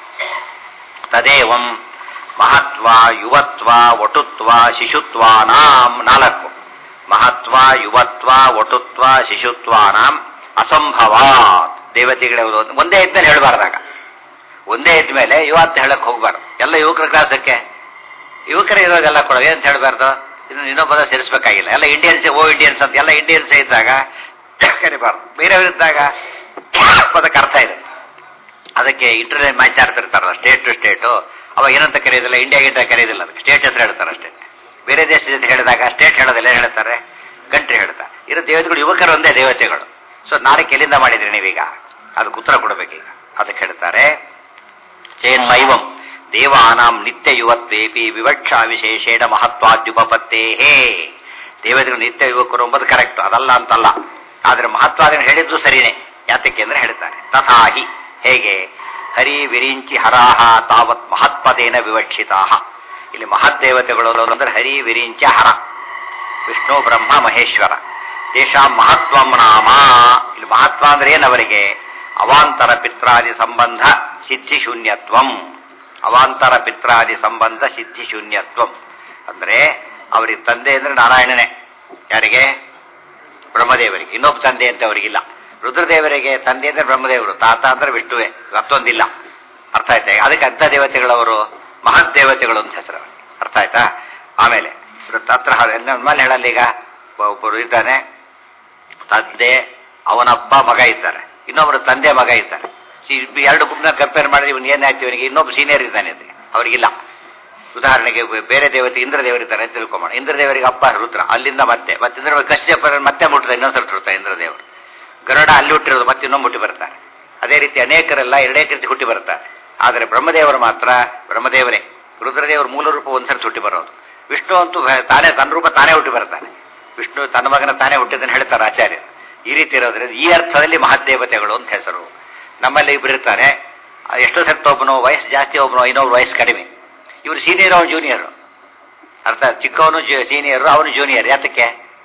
ತದೇವಂ ಮಹತ್ವ ಯುವತ್ವ ಒಟುತ್ವ ಶಿಶುತ್ವಾನಾಂ ನಾಲ್ಕು ಮಹತ್ವ ಯುವತ್ವ ಒಟುತ್ವ ಶಿಶುತ್ವಾನಾಂ ಅಸಂಭವಾತ್ ದೇವತೆಗಳೇ ಒಂದು- ಒಂದೇ ಇದ್ಮೇಲೆ ಹೇಳಬಾರ್ದಾಗ ಒಂದೇ ಇದ್ಮೇಲೆ ಯುವ ಅಂತ ಹೇಳಕ್ ಹೋಗ್ಬಾರ್ದು ಎಲ್ಲ ಯುವಕರ ಕ್ಲಾಸಕ್ಕೆ ಯುವಕರೇ ಇರೋದೆಲ್ಲ ಕೊಡೋದು ಏನಂತ ಹೇಳಬಾರ್ದು ಇನ್ನು ಇನ್ನೊಬ್ಬದ ಸೇರಿಸಬೇಕಾಗಿಲ್ಲ ಎಲ್ಲ ಇಂಡಿಯನ್ಸ್ ಓ ಇಂಡಿಯನ್ಸ್ ಅಂತ ಎಲ್ಲ ಇಂಡಿಯನ್ಸ್ ಇದ್ದಾಗ ಕರಿಬಾರ್ದು ಬೇರೆಯವರಿದ್ದಾಗ ಅದಕ್ಕೆ ಅರ್ಥ ಇದೆ ಅದಕ್ಕೆ ಇಂಟರ್ನೆಟ್ ಮ್ಯಾಚ್ ಆಡ್ತಿರ್ತಾರಲ್ಲ ಸ್ಟೇಟ್ ಟು ಸ್ಟೇಟು ಅವಾಗ ಏನಂತ ಕರೆಯೋದಿಲ್ಲ ಇಂಡಿಯಾ ಗಿಂಟ ಕರೆಯೋದಿಲ್ಲ ಅದಕ್ಕೆ ಸ್ಟೇಟ್ ಹೆಸರು ಹೇಳ್ತಾರೆ ಅಷ್ಟೇ ಬೇರೆ ದೇಶದ ಜೊತೆ ಹೇಳಿದಾಗ ಸ್ಟೇಟ್ ಹೇಳೋದಿಲ್ಲ ಏನ್ ಹೇಳ್ತಾರೆ ಕಂಟ್ರಿ ಹೇಳ್ತಾರೆ ಇರೋ ದೇವತೆಗಳು ಯುವಕರು ಒಂದೇ ದೇವತೆಗಳು ಸೊ ನಾಳೆ ಎಲ್ಲಿಂದ ಮಾಡಿದ್ರಿ ನೀವೀಗ ಅದಕ್ಕೆ ಉತ್ತರ ಕೊಡಬೇಕೀಗ ಅದಕ್ಕೆ ಹೇಳ್ತಾರೆ ಚೇನ್ಮೈವಂ ದೇವಾನಾಂ ನಿತ್ಯ ಯುವತ್ವೇಪಿ ವಿವಕ್ಷಾ ವಿಶೇಷೇಣ ಮಹತ್ವಾದ್ಯುಪಪತ್ತೇ ದೇವತೆಗಳು ನಿತ್ಯ ಯುವಕರು ಎಂಬುದು ಕರೆಕ್ಟ್ ಅದಲ್ಲ ಅಂತಲ್ಲ ಆದ್ರೆ ಮಹತ್ವಾದಿನ ಹೇಳಿದ್ದು ಸರಿನೇ ಯಾತಕ್ಕೆ ಅಂದ್ರೆ ಹೇಳ್ತಾರೆ ತಥಾಹಿ ಹೇಗೆ ಹರಿ ವಿರಿಂಚಿ ಹರಾಹ ತಾವತ್ ಮಹತ್ಪದೇನ ವಿವಕ್ಷಿತಾ ಇಲ್ಲಿ ಮಹದ್ದೇವತೆಗಳು ಅಂದ್ರೆ ಹರಿ ವಿರಿಂಚ ಹರ ವಿಷ್ಣು ಬ್ರಹ್ಮ ಮಹೇಶ್ವರ ತೇಷಾಂ ಮಹತ್ವಂ ನಾಮ ಇಲ್ಲಿ ಮಹತ್ವ ಅಂದ್ರೆ ಏನವರಿಗೆ ಅವಾಂತರ ಪಿತ್ರಾದಿ ಸಂಬಂಧ ಸಿದ್ಧಿ ಶೂನ್ಯತ್ವಂ ಅವಾಂತರ ಪಿತ್ರಾದಿ ಸಂಬಂಧ ಸಿದ್ಧಿ ಶೂನ್ಯತ್ವಂ ಅಂದ್ರೆ ಅವರಿಗೆ ತಂದೆ ಅಂದ್ರೆ ನಾರಾಯಣನೇ ಯಾರಿಗೆ ಬ್ರಹ್ಮದೇವರಿಗೆ ಇನ್ನೊಬ್ಬ ತಂದೆ ಅಂತ ಅವರಿಗಿಲ್ಲ ರುದ್ರದೇವರಿಗೆ ತಂದೆ ಅಂದ್ರೆ ಬ್ರಹ್ಮದೇವರು ತಾತ ಅಂದ್ರೆ ವಿಷ್ಣುವೆ ಮತ್ತೊಂದಿಲ್ಲ ಅರ್ಥ ಆಯ್ತಾ ಅದಕ್ಕೆ ಅಂಥ ದೇವತೆಗಳವರು ಮಹತ್ ದೇವತೆಗಳು ಅಂತ ಹೆಸರು ಅರ್ಥ ಆಯ್ತಾ ಆಮೇಲೆ ತತ್ರ ಮೇಲೆ ಹೇಳಲ್ಲ ಈಗ ಒಬ್ಬರು ಇದ್ದಾನೆ ತಂದೆ ಅವನಪ್ಪ ಮಗ ಇದ್ದಾರೆ ಇನ್ನೊಬ್ಬರು ತಂದೆ ಮಗ ಇದ್ದಾರೆ ಈ ಎರಡು ಬುಕ್ನ ಕಂಪೇರ್ ಮಾಡಿದ್ರೆ ಇವನು ಏನಾಯ್ತು ಇವನಿಗೆ ಇನ್ನೊಬ್ಬ ಸೀನಿಯರ್ ಇದ್ದಾನೆ ಅಂತ ಅವರಿಗಿಲ್ಲ ಉದಾಹರಣೆಗೆ ಬೇರೆ ದೇವತೆ ಇಂದ್ರದೇವರಿದ್ದಾರೆ ಅಂತ ತಿಳ್ಕೊಂಬೋಣ ಇಂದ್ರದೇವರಿಗೆ ಅಪ್ಪ ರುದ್ರ ಅಲ್ಲಿಂದ ಮತ್ತೆ ಮತ್ತೆ ಇಂದ್ರ ಕಶ್ಯಪ ಮತ್ತೆ ಮುಟ್ತಾರೆ ಇನ್ನೊಂದ್ಸಲ ಹುಟ್ಟುತ್ತಾರೆ ಇಂದ್ರದೇವರು ಗರುಡ ಅಲ್ಲಿ ಹುಟ್ಟಿರೋದು ಮತ್ತೆ ಇನ್ನೊಂದು ಹುಟ್ಟಿ ಬರ್ತಾರೆ ಅದೇ ರೀತಿ ಅನೇಕರೆಲ್ಲ ಎರಡೇ ರೀತಿ ಹುಟ್ಟಿ ಬರ್ತಾರೆ ಆದರೆ ಬ್ರಹ್ಮದೇವರು ಮಾತ್ರ ಬ್ರಹ್ಮದೇವರೇ ರುದ್ರದೇವರು ಮೂಲ ರೂಪ ಒಂದ್ಸರ್ತಿ ಹುಟ್ಟಿ ಬರೋದು ವಿಷ್ಣು ಅಂತೂ ತಾನೇ ತನ್ನ ರೂಪ ತಾನೇ ಹುಟ್ಟಿ ಬರ್ತಾನೆ ವಿಷ್ಣು ತನ್ನ ಮಗನ ತಾನೇ ಹುಟ್ಟಿದ್ದನ್ನು ಹೇಳ್ತಾರೆ ಆಚಾರ್ಯ ಈ ರೀತಿ ಇರೋದ್ರಿಂದ ಈ ಅರ್ಥದಲ್ಲಿ ಮಹಾದೇವತೆಗಳು ಅಂತ ಹೆಸರು ನಮ್ಮಲ್ಲಿ ಇಬ್ರು ಇರ್ತಾರೆ ಎಷ್ಟೋ ಸತ್ತ ಒಬ್ಬನು ವಯಸ್ಸು ಜಾಸ್ತಿ ಒಬ್ಬನು ಇನ್ನೊಬ್ರು ವಯಸ್ಸು ಕಡಿಮೆ ಇವರು ಸೀನಿಯರ್ ಅವನು ಜೂನಿಯರ್ ಅರ್ಥ ಚಿಕ್ಕವನು ಸೀನಿಯರ್ ಅವನು ಜೂನಿಯರ್ ಯಾತಕ್ಕೆ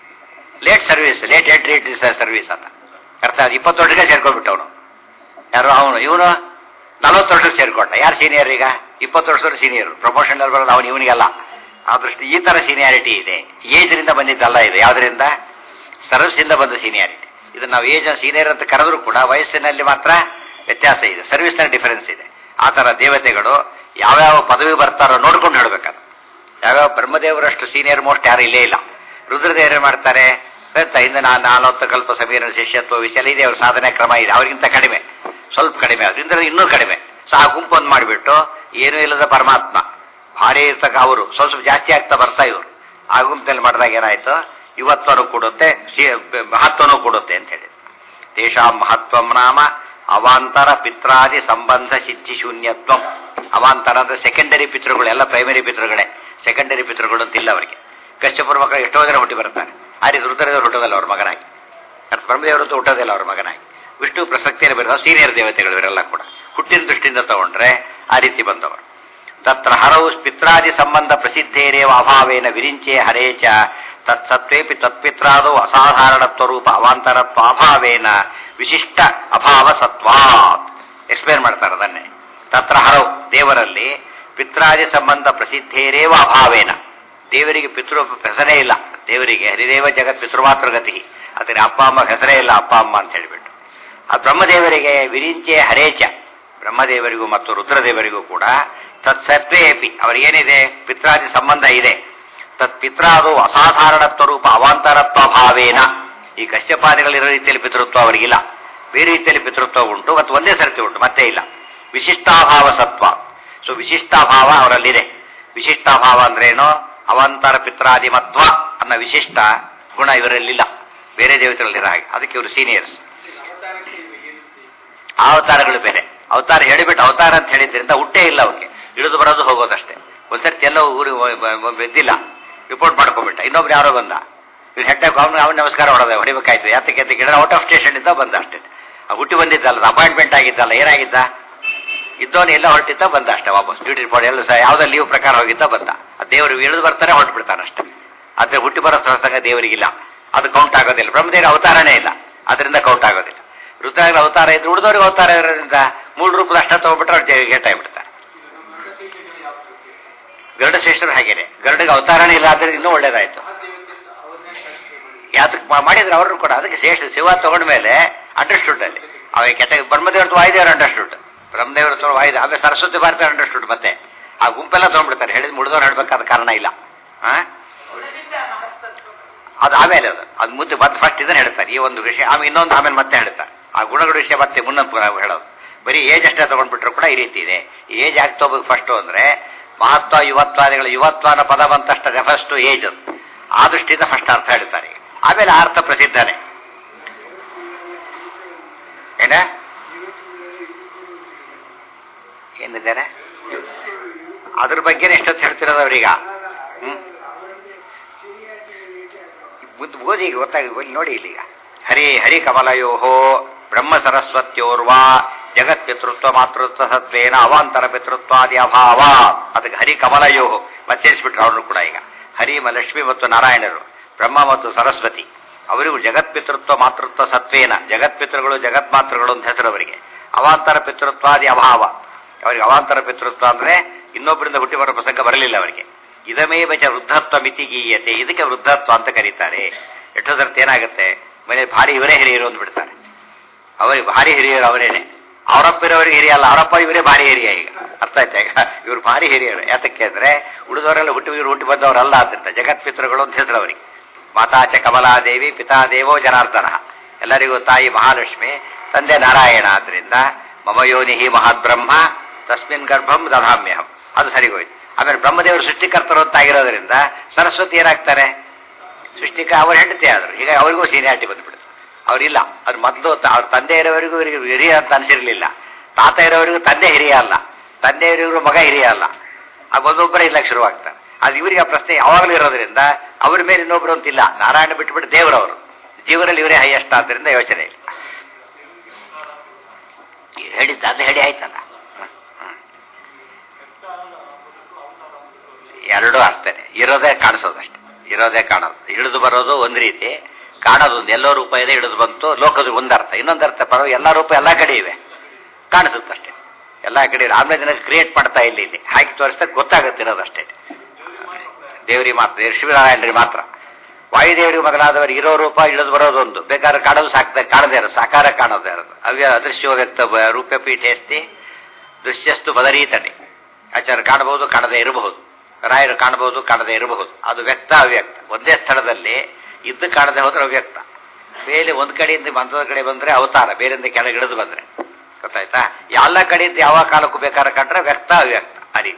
late service late entry service ಅಂತ ಅರ್ಥ ಅದು ಇಪ್ಪತ್ತೊಂದಕ್ಕೆ ಸೇರ್ಕೊಂಡ್ಬಿಟ್ಟು ಅವನು ಯಾರು ಅವನು ಇವನು ನಲವತ್ತು ವರ್ಷಕ್ಕೆ ಸೇರ್ಕೊಂಡ ಯಾರು ಸೀನಿಯರ್ ಈಗ ಇಪ್ಪತ್ತು ವರ್ಷದ ಸೀನಿಯರ್ ಪ್ರಮೋಷನ್ ಬರೋದು ಅವನು ಇವನಿಗೆಲ್ಲ ಆ ದೃಷ್ಟಿ ಈ ತರ ಸೀನಿಯಾರಿಟಿ ಇದೆ ಏಜ್ರಿಂದ ಬಂದಿದ್ದಲ್ಲ ಇದು ಯಾವ್ದರಿಂದ ಸರ್ವಿಸಿಂದ ಬಂದ ಸೀನಿಯಾರಿಟಿ ಇದು ನಾವು ಏಜ್ ಸೀನಿಯರ್ ಅಂತ ಕರೆದ್ರು ಕೂಡ ವಯಸ್ಸಿನಲ್ಲಿ ಮಾತ್ರ ವ್ಯತ್ಯಾಸ ಇದೆ ಸರ್ವಿಸ್ನಲ್ಲಿ ಡಿಫರೆನ್ಸ್ ಇದೆ ಆ ತರ ದೇವತೆಗಳು ಯಾವ್ಯಾವ ಪದವಿ ಬರ್ತಾರೋ ನೋಡ್ಕೊಂಡು ಹೇಳ್ಬೇಕಾದ್ರೆ ಯಾವ್ಯಾವ ಬ್ರಹ್ಮದೇವರಷ್ಟು ಸೀನಿಯರ್ ಮೋಸ್ಟ್ ಯಾರು ಇಲ್ಲೇ ಇಲ್ಲ ರುದ್ರದೇವರು ಮಾಡ್ತಾರೆ ಹಿಂದೆ ನಾನು ನಾಲ್ವತ್ತು ಕಲ್ಪ ಸಮೀರ ಶಿಷ್ಯತ್ವ ವಿಷಯ ಇದೆ ಅವ್ರ ಸಾಧನೆ ಕ್ರಮ ಇದೆ ಅವ್ರಿಗಿಂತ ಕಡಿಮೆ ಸ್ವಲ್ಪ ಕಡಿಮೆ ಅದರಿಂದ ಇನ್ನೂ ಕಡಿಮೆ ಸೊ ಆ ಗುಂಪೊಂದು ಮಾಡಿಬಿಟ್ಟು ಏನೂ ಇಲ್ಲದ ಪರಮಾತ್ಮ ಭಾರಿ ಇರ್ತಕ್ಕ ಅವರು ಸ್ವಲ್ಪ ಸ್ವಲ್ಪ ಜಾಸ್ತಿ ಆಗ್ತಾ ಬರ್ತಾ ಇವರು ಆ ಗುಂಪಿನಲ್ಲಿ ಮಾಡಿದಾಗ ಏನಾಯ್ತು ಇವತ್ವನು ಕೊಡುತ್ತೆ ಮಹತ್ವನೂ ಕೊಡುತ್ತೆ ಅಂತ ಹೇಳಿ ತೇಷಾಂ ಮಹತ್ವಂ ನಾಮ ಅವಾಂತರ ಪಿತ್ರಾದಿ ಸಂಬಂಧ ಸಿದ್ಧಿ ಶೂನ್ಯತ್ವಂ ಅವಾಂತರ ಅಂದ್ರೆ ಸೆಕೆಂಡರಿ ಪಿತೃಗಳು ಎಲ್ಲ ಪ್ರೈಮರಿ ಪಿತೃಗಳೇ ಸೆಕೆಂಡರಿ ಪಿತೃಗಳು ಅಂತಿಲ್ಲ ಅವರಿಗೆ ಕಶ್ಯಪುರ ಮಕ್ಕಳು ಎಷ್ಟೋ ಜನ ಹುಟ್ಟಿ ಬರ್ತಾರೆ ಆ ರೀತಿ ರುದ್ರದೇವರು ಹುಟ್ಟೋದಲ್ಲ ಅವ್ರ ಮಗನಾಗಿ ಅರ್ಥ ಬ್ರಹ್ಮದೇವರಂತೂ ಹುಟ್ಟೋದಿಲ್ಲ ಅವ್ರ ಮಗನಾಗಿ ವಿಷ್ಣು ಪ್ರಸಕ್ತಿಯಲ್ಲಿ ಬರೋ ಸೀನಿಯರ್ ದೇವತೆಗಳು ಇವರೆಲ್ಲ ಕೂಡ ಹುಟ್ಟಿನ ದೃಷ್ಟಿಯಿಂದ ತಗೊಂಡ್ರೆ ಆ ರೀತಿ ಬಂದವರು ತತ್ರ ಹರವು ಪಿತ್ರಾದಿ ಸಂಬಂಧ ಪ್ರಸಿದ್ಧೇರೇವ ಅಭಾವೇನ ವಿರಿಂಚೆ ಹರೇಚ ತತ್ಸತ್ವೇಪಿ ತತ್ಪಿತ್ರಾದೋ ಅಸಾಧಾರಣತ್ವ ರೂಪ ಅವಾಂತರತ್ವ ಅಭಾವೇನ ವಿಶಿಷ್ಟ ಅಭಾವ ಸತ್ವಾತ್ ಎಕ್ಸ್ಪ್ಲೇನ್ ಮಾಡ್ತಾರೆ ಅದನ್ನೇ ತತ್ರ ಹರವು ದೇವರಲ್ಲಿ ಪಿತ್ರಾದಿ ಸಂಬಂಧ ಪ್ರಸಿದ್ಧೇರೇವ ಅಭಾವೇನ ದೇವರಿಗೆ ಪಿತೃ ಹೆಸರೇ ಇಲ್ಲ ದೇವರಿಗೆ ಹರಿದೇವ ಜಗತ್ ಪಿತೃಮಾತೃಗತಿ ಆದರೆ ಅಪ್ಪ ಅಮ್ಮ ಹೆಸರೇ ಇಲ್ಲ ಅಪ್ಪ ಅಮ್ಮ ಅಂತ ಹೇಳಿಬಿಟ್ಟು ಆ ಬ್ರಹ್ಮದೇವರಿಗೆ ವಿರಿಂಚೆ ಹರೇಚ ಬ್ರಹ್ಮದೇವರಿಗೂ ಮತ್ತು ರುದ್ರದೇವರಿಗೂ ಕೂಡ ತತ್ಸತ್ವೇಪಿ ಅವರಿಗೇನಿದೆ ಪಿತ್ರಾದಿ ಸಂಬಂಧ ಇದೆ ತತ್ ಪಿತ್ರಾದು ಅಸಾಧಾರಣತ್ವ ರೂಪ ಅವಾಂತರತ್ವ ಭಾವೇನ ಈ ಕಶ್ಯಪಾದಿಗಳಿರೋ ರೀತಿಯಲ್ಲಿ ಪಿತೃತ್ವ ಅವರಿಗಿಲ್ಲ ಬೇರೆ ರೀತಿಯಲ್ಲಿ ಪಿತೃತ್ವ ಉಂಟು ಮತ್ತು ಒಂದೇ ಸರ್ತಿ ಉಂಟು ಮತ್ತೆ ಇಲ್ಲ ವಿಶಿಷ್ಟಾಭಾವ ಸತ್ವ ಸೊ ವಿಶಿಷ್ಟಾಭಾವ ಅವರಲ್ಲಿದೆ ವಿಶಿಷ್ಟಾಭಾವ ಅಂದ್ರೇನು ಅವಾಂತರ ಪಿತ್ರಾದಿಮತ್ವ ಅನ್ನೋ ವಿಶಿಷ್ಟ ಗುಣ ಇವರಲ್ಲಿಲ್ಲ ಬೇರೆ ದೇವತೆಗಳಿರೋ ಹಾಗೆ ಅದಕ್ಕೆ ಇವರು ಸೀನಿಯರ್ಸ್ ಅವತಾರಗಳು ಬೇರೆ ಅವತಾರ ಹೇಳಿಬಿಟ್ಟು ಅವತಾರ ಅಂತ ಹೇಳಿದ್ರಿಂದ ಹುಟ್ಟೇ ಇಲ್ಲ ಅವಕ್ಕೆ ಇಳಿದು ಬರೋದು ಹೋಗೋದಷ್ಟೇ ಒಂದ್ಸರ್ತಿ ಎಲ್ಲೋ ಊರು ಬೆದ್ದಿಲ್ಲ ರಿಪೋರ್ಟ್ ಮಾಡ್ಕೊಂಡ್ಬಿಟ್ಟ ಇನ್ನೊಬ್ರು ಯಾರೋ ಬಂದ ಇವ್ರು ಹೆಡ್ಡ ಅವ್ನು ಅವ್ನು ನಮಸ್ಕಾರ ಹೊಡೋದೆ ಹೊಡಿಬೇಕಾಯ್ತು ಯಾತಕ್ಕೆ ಅಂತ ಕೇಳಿದ್ರೆ ಔಟ್ ಆಫ್ ಸ್ಟೇಷನ್ ಇಂದ ಬಂದ ಅಷ್ಟೇ ಹುಟ್ಟಿ ಬಂದಿದ್ದಲ್ಲ ಅಪಾಯಿಂಟ್ಮೆಂಟ್ ಆಗಿದ್ದಲ್ಲ ಏನಾಗಿದ್ದ ಇದ್ದವನು ಎಲ್ಲ ಹೊರಟಿದ್ದ ಬಂದ ಅಷ್ಟೇ ವಾಪಸ್ ಡ್ಯೂಟಿ ರಿಪೋರ್ಟ್ ಎಲ್ಲ ಸಹ ಯಾವುದೋ ಲೀವ್ ಪ್ರಕಾರ ಹೋಗಿದ್ದ ಬಂದ ಆ ದೇವರು ಇಳಿದು ಬರ್ತಾರೆ ಹೊರಟು ಬಿಡ್ತಾನೆ ಅಷ್ಟೇ ಆದ್ರೆ ಹುಟ್ಟಿ ಬರೋ ಪ್ರಸಂಗ ದೇವರಿಗಿಲ್ಲ ಅದು ಕೌಂಟ್ ಆಗೋದಿಲ್ಲ ಬ್ರಹ್ಮದೇವರ ಅವತಾರನೇ ಇಲ್ಲ ಅದರಿಂದ ಕೌಂಟ್ ಆಗೋದಿಲ್ಲ ರುದ್ರಾಗ ಅವತಾರ ಇದ್ರೆ ಉಳಿದವ್ರಿಗೆ ಅವತಾರ ಇರೋದ್ರಿಂದ ಮೂಲ ರೂಪದ ಅಷ್ಟ ತಗೊಂಡ್ಬಿಟ್ರೆ ಅವ್ರು ಗೇಟ್ ಆಗಿಬಿಡ್ತಾರೆ ಗರುಡ ಶ್ರೇಷ್ಠರು ಹಾಗೇನೆ ಗರುಡಿಗೆ ಅವತಾರನೇ ಇಲ್ಲ ಆದ್ರೆ ಇನ್ನೂ ಒಳ್ಳೇದಾಯ್ತು ಯಾತಕ್ಕೆ ಮಾಡಿದ್ರೆ ಅವರು ಕೂಡ ಅದಕ್ಕೆ ಶ್ರೇಷ್ಠ ಶಿವ ತಗೊಂಡ್ಮೇಲೆ ಅಂಡರ್ಸ್ಟುಡ್ ಅಲ್ಲಿ ಅವ ಕೆಟ್ಟ ಬ್ರಹ್ಮದೇವ್ರ ವಾಯುದೇವರು ಅಂಡರ್ಸ್ಟುಡ್ ಬ್ರಹ್ಮದೇವ್ರ ವಾಯುದ ಆಮೇಲೆ ಸರಸ್ವತಿ ಭಾರತ ಅಂಡರ್ಸ್ಟುಡ್ ಮತ್ತೆ ಆ ಗುಂಪೆಲ್ಲ ತಗೊಂಡ್ಬಿಡ್ತಾರೆ ಹೇಳಿದ್ ಮುಡಿದವ್ರು ಹೇಳ್ಬೇಕಾದ ಕಾರಣ ಇಲ್ಲ ಆ? ಅದು ಆಮೇಲೆ ಅದು ಅದು ಮುದ್ದು ಮತ್ತೆ ಫಸ್ಟ್ ಇದನ್ನ ಹೇಳ್ತಾರೆ ಈ ಒಂದು ವಿಷಯ ಆಮೇಲೆ ಇನ್ನೊಂದು ಆಮೇಲೆ ಮತ್ತೆ ಹೇಳ್ತಾರೆ ಆ ಗುಣಗಳ ವಿಷಯ ಮತ್ತೆ ಮುನ್ನೊಂದು ಹೇಳೋದು ಬರೀ ಏಜ್ ಅಷ್ಟೇ ತಗೊಂಡ್ಬಿಟ್ರು ಕೂಡ ಈ ರೀತಿ ಇದೆ ಏಜ್ ಯಾಕೆ ತಗೋಬೇಕು ಫಸ್ಟ್ ಅಂದ್ರೆ ಮಹತ್ವ ಯುವತ್ವಾದಿಗಳ ಯುವತ್ವ ಅನ್ನೋ ಪದ ಬಂತಷ್ಟ ರೆಫರ್ಸ್ ಟು ಏಜ್ ಅದು ಆ ದೃಷ್ಟಿಯಿಂದ ಫಸ್ಟ್ ಅರ್ಥ ಹೇಳ್ತಾರೆ ಆಮೇಲೆ ಆ ಅರ್ಥ ಪ್ರಸಿದ್ಧನೇ ಏನ ಏನಿದ್ದಾರೆ ಅದ್ರ ಬಗ್ಗೆನೇ ಎಷ್ಟೊತ್ತು ಹೇಳ್ತಿರೋದು ಅವ್ರೀಗ ಹ್ಮ್ ಮುಂದೆ ಓದಿ ಈಗ ಗೊತ್ತಾಗಿ ಇಲ್ಲಿ ನೋಡಿ ಇಲ್ಲಿಗ ಹರಿ ಹರಿ ಕಮಲಯೋಹೋ ಬ್ರಹ್ಮ ಸರಸ್ವತ್ಯೋರ್ವಾ ಜಗತ್ ಪಿತೃತ್ವ ಮಾತೃತ್ವ ಸತ್ವೇನ ಅವಾಂತರ ಪಿತೃತ್ವಾದಿ ಅಭಾವ ಅದಕ್ಕೆ ಹರಿ ಕಮಲಯೋಹೋ ಮತ್ತೆ ಸೇರಿಸ್ಬಿಟ್ರು ಅವ್ರನ್ನು ಕೂಡ ಈಗ ಹರಿ ಮ- ಲಕ್ಷ್ಮಿ ಮತ್ತು ನಾರಾಯಣರು ಬ್ರಹ್ಮ ಮತ್ತು ಸರಸ್ವತಿ ಅವರಿಗೂ ಜಗತ್ ಪಿತೃತ್ವ ಮಾತೃತ್ವ ಸತ್ವೇನ ಜಗತ್ ಪಿತೃಗಳು ಜಗತ್ ಮಾತೃಗಳು ಅಂತ ಹೆಸರು ಅವರಿಗೆ ಅವಾಂತರ ಪಿತೃತ್ವಾದಿ ಅಭಾವ ಅವರಿಗೆ ಅವಾಂತರ ಪಿತೃತ್ವ ಅಂದ್ರೆ ಇನ್ನೊಬ್ಬರಿಂದ ಹುಟ್ಟಿ ಬರೋ ಪ್ರಸಂಗ ಬರಲಿಲ್ಲ ಅವರಿಗೆ ಇದಮೇ ಬಚ ವೃದ್ಧತ್ವ ಮಿತಿಗೀಯತೆ ಇದಕ್ಕೆ ವೃದ್ಧತ್ವ ಅಂತ ಕರೀತಾರೆ ಎಷ್ಟೋದರ್ಥ ಏನಾಗುತ್ತೆ ಮನೆ ಭಾರಿ ಇವರೇ ಹಿರಿಯರು ಅಂದ್ಬಿಡ್ತಾರೆ ಅವರಿಗೆ ಭಾರಿ ಹಿರಿಯರು ಅವರೇನೆ ಅವರಪ್ಪ ಇರೋರಿಗೆ ಹಿರಿಯ ಅಲ್ಲ ಅವರಪ್ಪ ಇವರೇ ಭಾರಿ ಹಿರಿಯ ಈಗ ಅರ್ಥ ಆಯ್ತಾ ಈಗ ಇವರು ಭಾರಿ ಹಿರಿಯರು ಯಾತಕ್ಕೆ ಅಂದ್ರೆ ಉಳಿದವರೆಲ್ಲ ಹುಟ್ಟಿ ಇವರು ಹುಟ್ಟಿ ಬಂದವರಲ್ಲ ಅಂತ ಜಗತ್ ಪಿತೃಗಳು ಅಂತ ಹೆಸರು ಅವರಿಗೆ ಮಾತಾಚ ಕಮಲಾದೇವಿ ಪಿತಾದೇವೋ ಜನಾರ್ದನ ಎಲ್ಲರಿಗೂ ತಾಯಿ ಮಹಾಲಕ್ಷ್ಮಿ ತಂದೆ ನಾರಾಯಣ ಆದ್ರಿಂದ ಮಮ ಯೋನಿಹಿ ಮಹಾದ್ಬ್ರಹ್ಮ ತಸ್ಮಿನ್ ಗರ್ಭಂ ದಧಾಮ್ಯಹಂ ಅದು ಸರಿ ಹೋಯ್ತು ಆಮೇಲೆ ಬ್ರಹ್ಮದೇವರು ಸೃಷ್ಟಿಕರ್ತರು ಅಂತ ಆಗಿರೋದ್ರಿಂದ ಸರಸ್ವತಿ ಏನಾಗ್ತಾರೆ ಸೃಷ್ಟಿಕ ಅವ್ರ ಹೆಂಡತಿ ಆದ್ರು ಈಗ ಅವರಿಗೂ ಸೀನಿಯಾರಿಟಿ ಬಂದ್ಬಿಡುತ್ತೆ ಅವ್ರಿಲ್ಲ ಅವ್ರ ಮೊದಲು ಅವ್ರ ತಂದೆ ಇರೋವರೆಗೂ ಇವರಿಗೆ ಹಿರಿಯ ಅಂತ ಅನ್ಸಿರ್ಲಿಲ್ಲ ತಾತ ಇರೋವರೆಗೂ ತಂದೆ ಹಿರಿಯ ಅಲ್ಲ ತಂದೆ ಇರೋರು ಮಗ ಹಿರಿಯ ಅಲ್ಲ ಆಗ ಒಂದೊಬ್ಬರೇ ಇಲ್ಲ ಶುರುವಾಗ್ತಾರೆ ಅದು ಇವರಿಗೆ ಆ ಪ್ರಶ್ನೆ ಯಾವಾಗಲೂ ಇರೋದ್ರಿಂದ ಅವ್ರ ಮೇಲೆ ಇನ್ನೊಬ್ರು ಅಂತಿಲ್ಲ ನಾರಾಯಣ ಬಿಟ್ಬಿಟ್ಟು ದೇವರವರು ಜೀವನಲ್ಲಿ ಇವರೇ ಹೈಯೆಸ್ಟ್ ಆದ್ದರಿಂದ ಯೋಚನೆ ಇಲ್ಲ ಹೇಳಿದ್ದ ಅದು ಹೇಳಿ ಆಯ್ತಲ್ಲ ಹ್ಮ್, ಹ್ಮ್. ಎರಡೂ ಅಷ್ಟೇನೆ ಇರೋದೇ ಕಾಣಿಸೋದಷ್ಟೇ ಇರೋದೇ ಕಾಣೋದು ಹಿಡಿದು ಬರೋದು ಒಂದ್ ರೀತಿ ಕಾಣೋದು ಒಂದು ಎಲ್ಲೋ ರೂಪ ಇದೆ ಹಿಡಿದು ಬಂತು ಲೋಕದ ಒಂದರ್ಥ ಇನ್ನೊಂದರ್ಥ ಪರವ ಎಲ್ಲ ರೂಪ ಎಲ್ಲ ಕಡೆ ಇವೆ ಕಾಣಿಸುತ್ತಷ್ಟೇ ಎಲ್ಲ ಕಡೆ ಇವೆ. ಆಮೇಲೆ ದಿನ ಕ್ರಿಯೇಟ್ ಮಾಡ್ತಾ ಇಲ್ಲ ಇಲ್ಲಿ ಹಾಕಿ ತೋರಿಸ್ತಾ ಗೊತ್ತಾಗುತ್ತೆ ಇರೋದಷ್ಟೇ ದೇವರಿಗೆ ಮಾತ್ರ ಶಿವನಾರಾಯಣರಿಗೆ ಮಾತ್ರ ವಾಯುದೇವರಿಗೆ ಮೊದಲಾದವರಿಗೆ ಇರೋ ರೂಪ ಇಳಿದು ಬರೋದೊಂದು ಬೇಕಾದ್ರೆ ಕಾಣೋದು ಸಾಕ್ತಾ ಕಾಣದೇ ಇರೋದು ಸಾಕಾರ ಕಾಣೋದೇ ಇರೋದು ಅವ್ಯ ಅದೃಶ್ಯ ವ್ಯಕ್ತ ಬ- ರೂಪ ಪೀಠೇಸ್ತಿ ದೃಶ್ಯಸ್ತು ಬದರೀತನೆ ಆಚಾರ್ಯ ಕಾಣಬಹುದು ಕಾಣದೇ ಇರಬಹುದು ರಾಯರು ಕಾಣಬಹುದು ಕಾಣದೇ ಇರಬಹುದು ಅದು ವ್ಯಕ್ತ ಅವ್ಯಕ್ತ ಒಂದೇ ಸ್ಥಳದಲ್ಲಿ ಇದ್ದು ಕಾಣದೆ ಹೋದ್ರೆ ಅವ್ಯಕ್ತ ಮೇಲೆ ಒಂದ್ ಕಡೆಯಿಂದ ಮಂತ್ರದ ಕಡೆ ಬಂದ್ರೆ ಅವತಾರ ಬೇರೆಯಿಂದ ಕೆಳಗೆ ಇಳಿದು ಬಂದ್ರೆ ಗೊತ್ತಾಯ್ತಾ ಎಲ್ಲ ಕಡೆಯಿಂದ ಯಾವ ಕಾಲಕ್ಕೂ ಬೇಕಾದ್ರೆ ಕಂಡ್ರೆ ವ್ಯಕ್ತ ಅವ್ಯಕ್ತ ಆ ರೀತಿ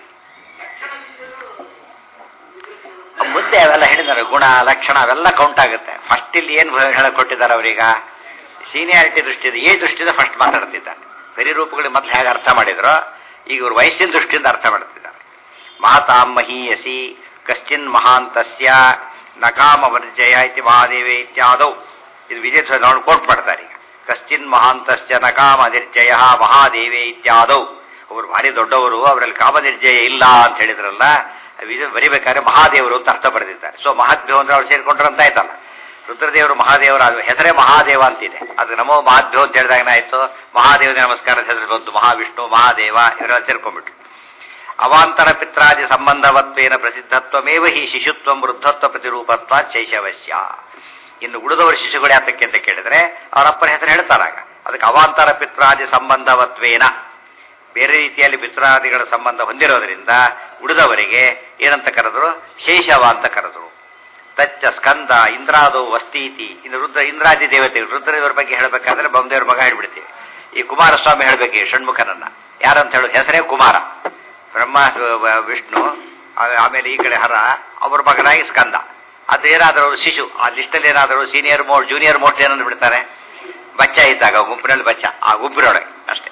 ಮುಂದೆ ಅವೆಲ್ಲ ಹೇಳಿದ್ದಾರೆ ಗುಣ ಲಕ್ಷಣ ಅವೆಲ್ಲ ಕೌಂಟ್ ಆಗುತ್ತೆ ಫಸ್ಟ್ ಇಲ್ಲಿ ಏನ್ ಹೇಳಕ್ ಕೊಟ್ಟಿದ್ದಾರೆ ಅವರೀಗ ಸೀನಿಯಾರಿಟಿ ದೃಷ್ಟಿಯಿಂದ ಏ ದೃಷ್ಟಿಯಿಂದ ಫಸ್ಟ್ ಮಾತಾಡ್ತಿದ್ದಾರೆ ಬರೀ ರೂಪಗಳು ಮೊದಲು ಹೇಗೆ ಅರ್ಥ ಮಾಡಿದ್ರು ಈಗ ಇವರು ವಯಸ್ಸಿನ ದೃಷ್ಟಿಯಿಂದ ಅರ್ಥ ಮಾಡ್ತಿದ್ದಾರೆ ಮಾತಾಂ ಮಹೀಯಸಿ ಕಶ್ಚಿನ್ ಮಹಾಂತಸ್ಯ ನಕಾಮ ವರ್ಜಯ ಇತಿ ಮಹಾದೇವಿ ಇತ್ಯಾದೌ ಇದು ವಿಜಯ ನೋಡಿ ಕೋಟ್ ಮಾಡ್ತಾರೆ ಈಗ ಕಶ್ಚಿನ್ ಮಹಾಂತಸ್ಯ ನಕಾಮ ನಿರ್ಜಯ ಮಹಾದೇವಿ ಇತ್ಯಾದೌ ಅವರು ಭಾರಿ ದೊಡ್ಡವರು ಅವರಲ್ಲಿ ಕಾಮ ನಿರ್ಜಯ ಇಲ್ಲ ಅಂತ ಹೇಳಿದ್ರಲ್ಲ ಇದು ಬರಿಬೇಕಾದ್ರೆ ಮಹಾದೇವರು ಅಂತ ಅರ್ಥ ಬರೆದಿದ್ದಾರೆ ಸೊ ಮಹಾದೇವ ಅಂದ್ರೆ ಅವ್ರು ಸೇರ್ಕೊಂಡ್ರು ಅಂತ ಆಯ್ತಲ್ಲ ರುದ್ರದೇವರು ಮಹಾದೇವರ ಅದು ಹೆಸರೇ ಮಹಾದೇವ ಅಂತಿದೆ ಅದು ನಮೋ ಮಹಾದೇವ ಅಂತ ಹೇಳಿದಾಗ ಏನಾಯ್ತು ಮಹಾದೇವನ ನಮಸ್ಕಾರದ ಹೆಸರು ಬಂತು ಮಹಾವಿಷ್ಣು ಮಹಾದೇವ ಇವರೆಲ್ಲ ಸೇರ್ಕೊಂಡ್ಬಿಟ್ರು ಅವಾಂತರ ಪಿತ್ರಾದಿ ಸಂಬಂಧವತ್ವೇನ ಪ್ರಸಿದ್ಧತ್ವಮೇವ ಹಿ ಶಿಶುತ್ವ ವೃದ್ಧತ್ವ ಪ್ರತಿರೂಪತ್ವ ಶೈಶವಸ್ಯ ಇನ್ನು ಉಳಿದವರ ಶಿಶುಗಳು ಯಾತಕ್ಕೆ ಅಂತ ಕೇಳಿದ್ರೆ ಅವರಪ್ಪನ ಹೆಸರು ಹೇಳ್ತಾರಾಗ ಅದಕ್ಕೆ ಅವಾಂತರ ಪಿತ್ರಾದಿ ಸಂಬಂಧವತ್ವೇನ ಬೇರೆ ರೀತಿಯಲ್ಲಿ ಪಿತ್ರಾದಿಗಳ ಸಂಬಂಧ ಹೊಂದಿರೋದ್ರಿಂದ ಉಳಿದವರಿಗೆ ಏನಂತ ಕರೆದ್ರು ಶೇಷವ ಅಂತ ಕರೆದ್ರು ತಚ್ಚ ಸ್ಕಂದ ಇಂದ್ರಾದೋ ವಸ್ತೀತಿ ಇನ್ನು ರುದ್ರ ಇಂದ್ರಾದಿ ದೇವತೆಗಳು ರುದ್ರದೇವರ ಬಗ್ಗೆ ಹೇಳಬೇಕಾದ್ರೆ ಬೊಮ್ಮದೇವ್ರ ಮಗ ಹೇಳ್ಬಿಡ್ತೀವಿ ಈ ಕುಮಾರಸ್ವಾಮಿ ಹೇಳ್ಬೇಕು ಈ ಷಣ್ಮುಖನನ್ನ ಯಾರಂತ ಹೇಳೋದು ಹೆಸರೇ ಕುಮಾರ ಬ್ರಹ್ಮ ವ- ವಿಷ್ಣು ಆ- ಆಮೇಲೆ ಈ ಕಡೆ ಹರ ಅವ್ರ ಮಗನಾಗಿ ಸ್ಕಂದ ಅದು ಏನಾದರೂ ಅವ್ರು ಶಿಶು ಆ ಲಿಸ್ಟಲ್ಲಿ ಏನಾದರೂ ಸೀನಿಯರ್ ಮೋಡ್ ಜೂನಿಯರ್ ಮೋಸ್ಟ್ ಏನಂದು ಬಿಡ್ತಾರೆ ಬಚ್ಚ ಇದ್ದಾಗ ಗುಂಪಿನಲ್ಲಿ ಬಚ್ಚ ಆ ಗುಂಪಿನೊಳಗೆ ಅಷ್ಟೇ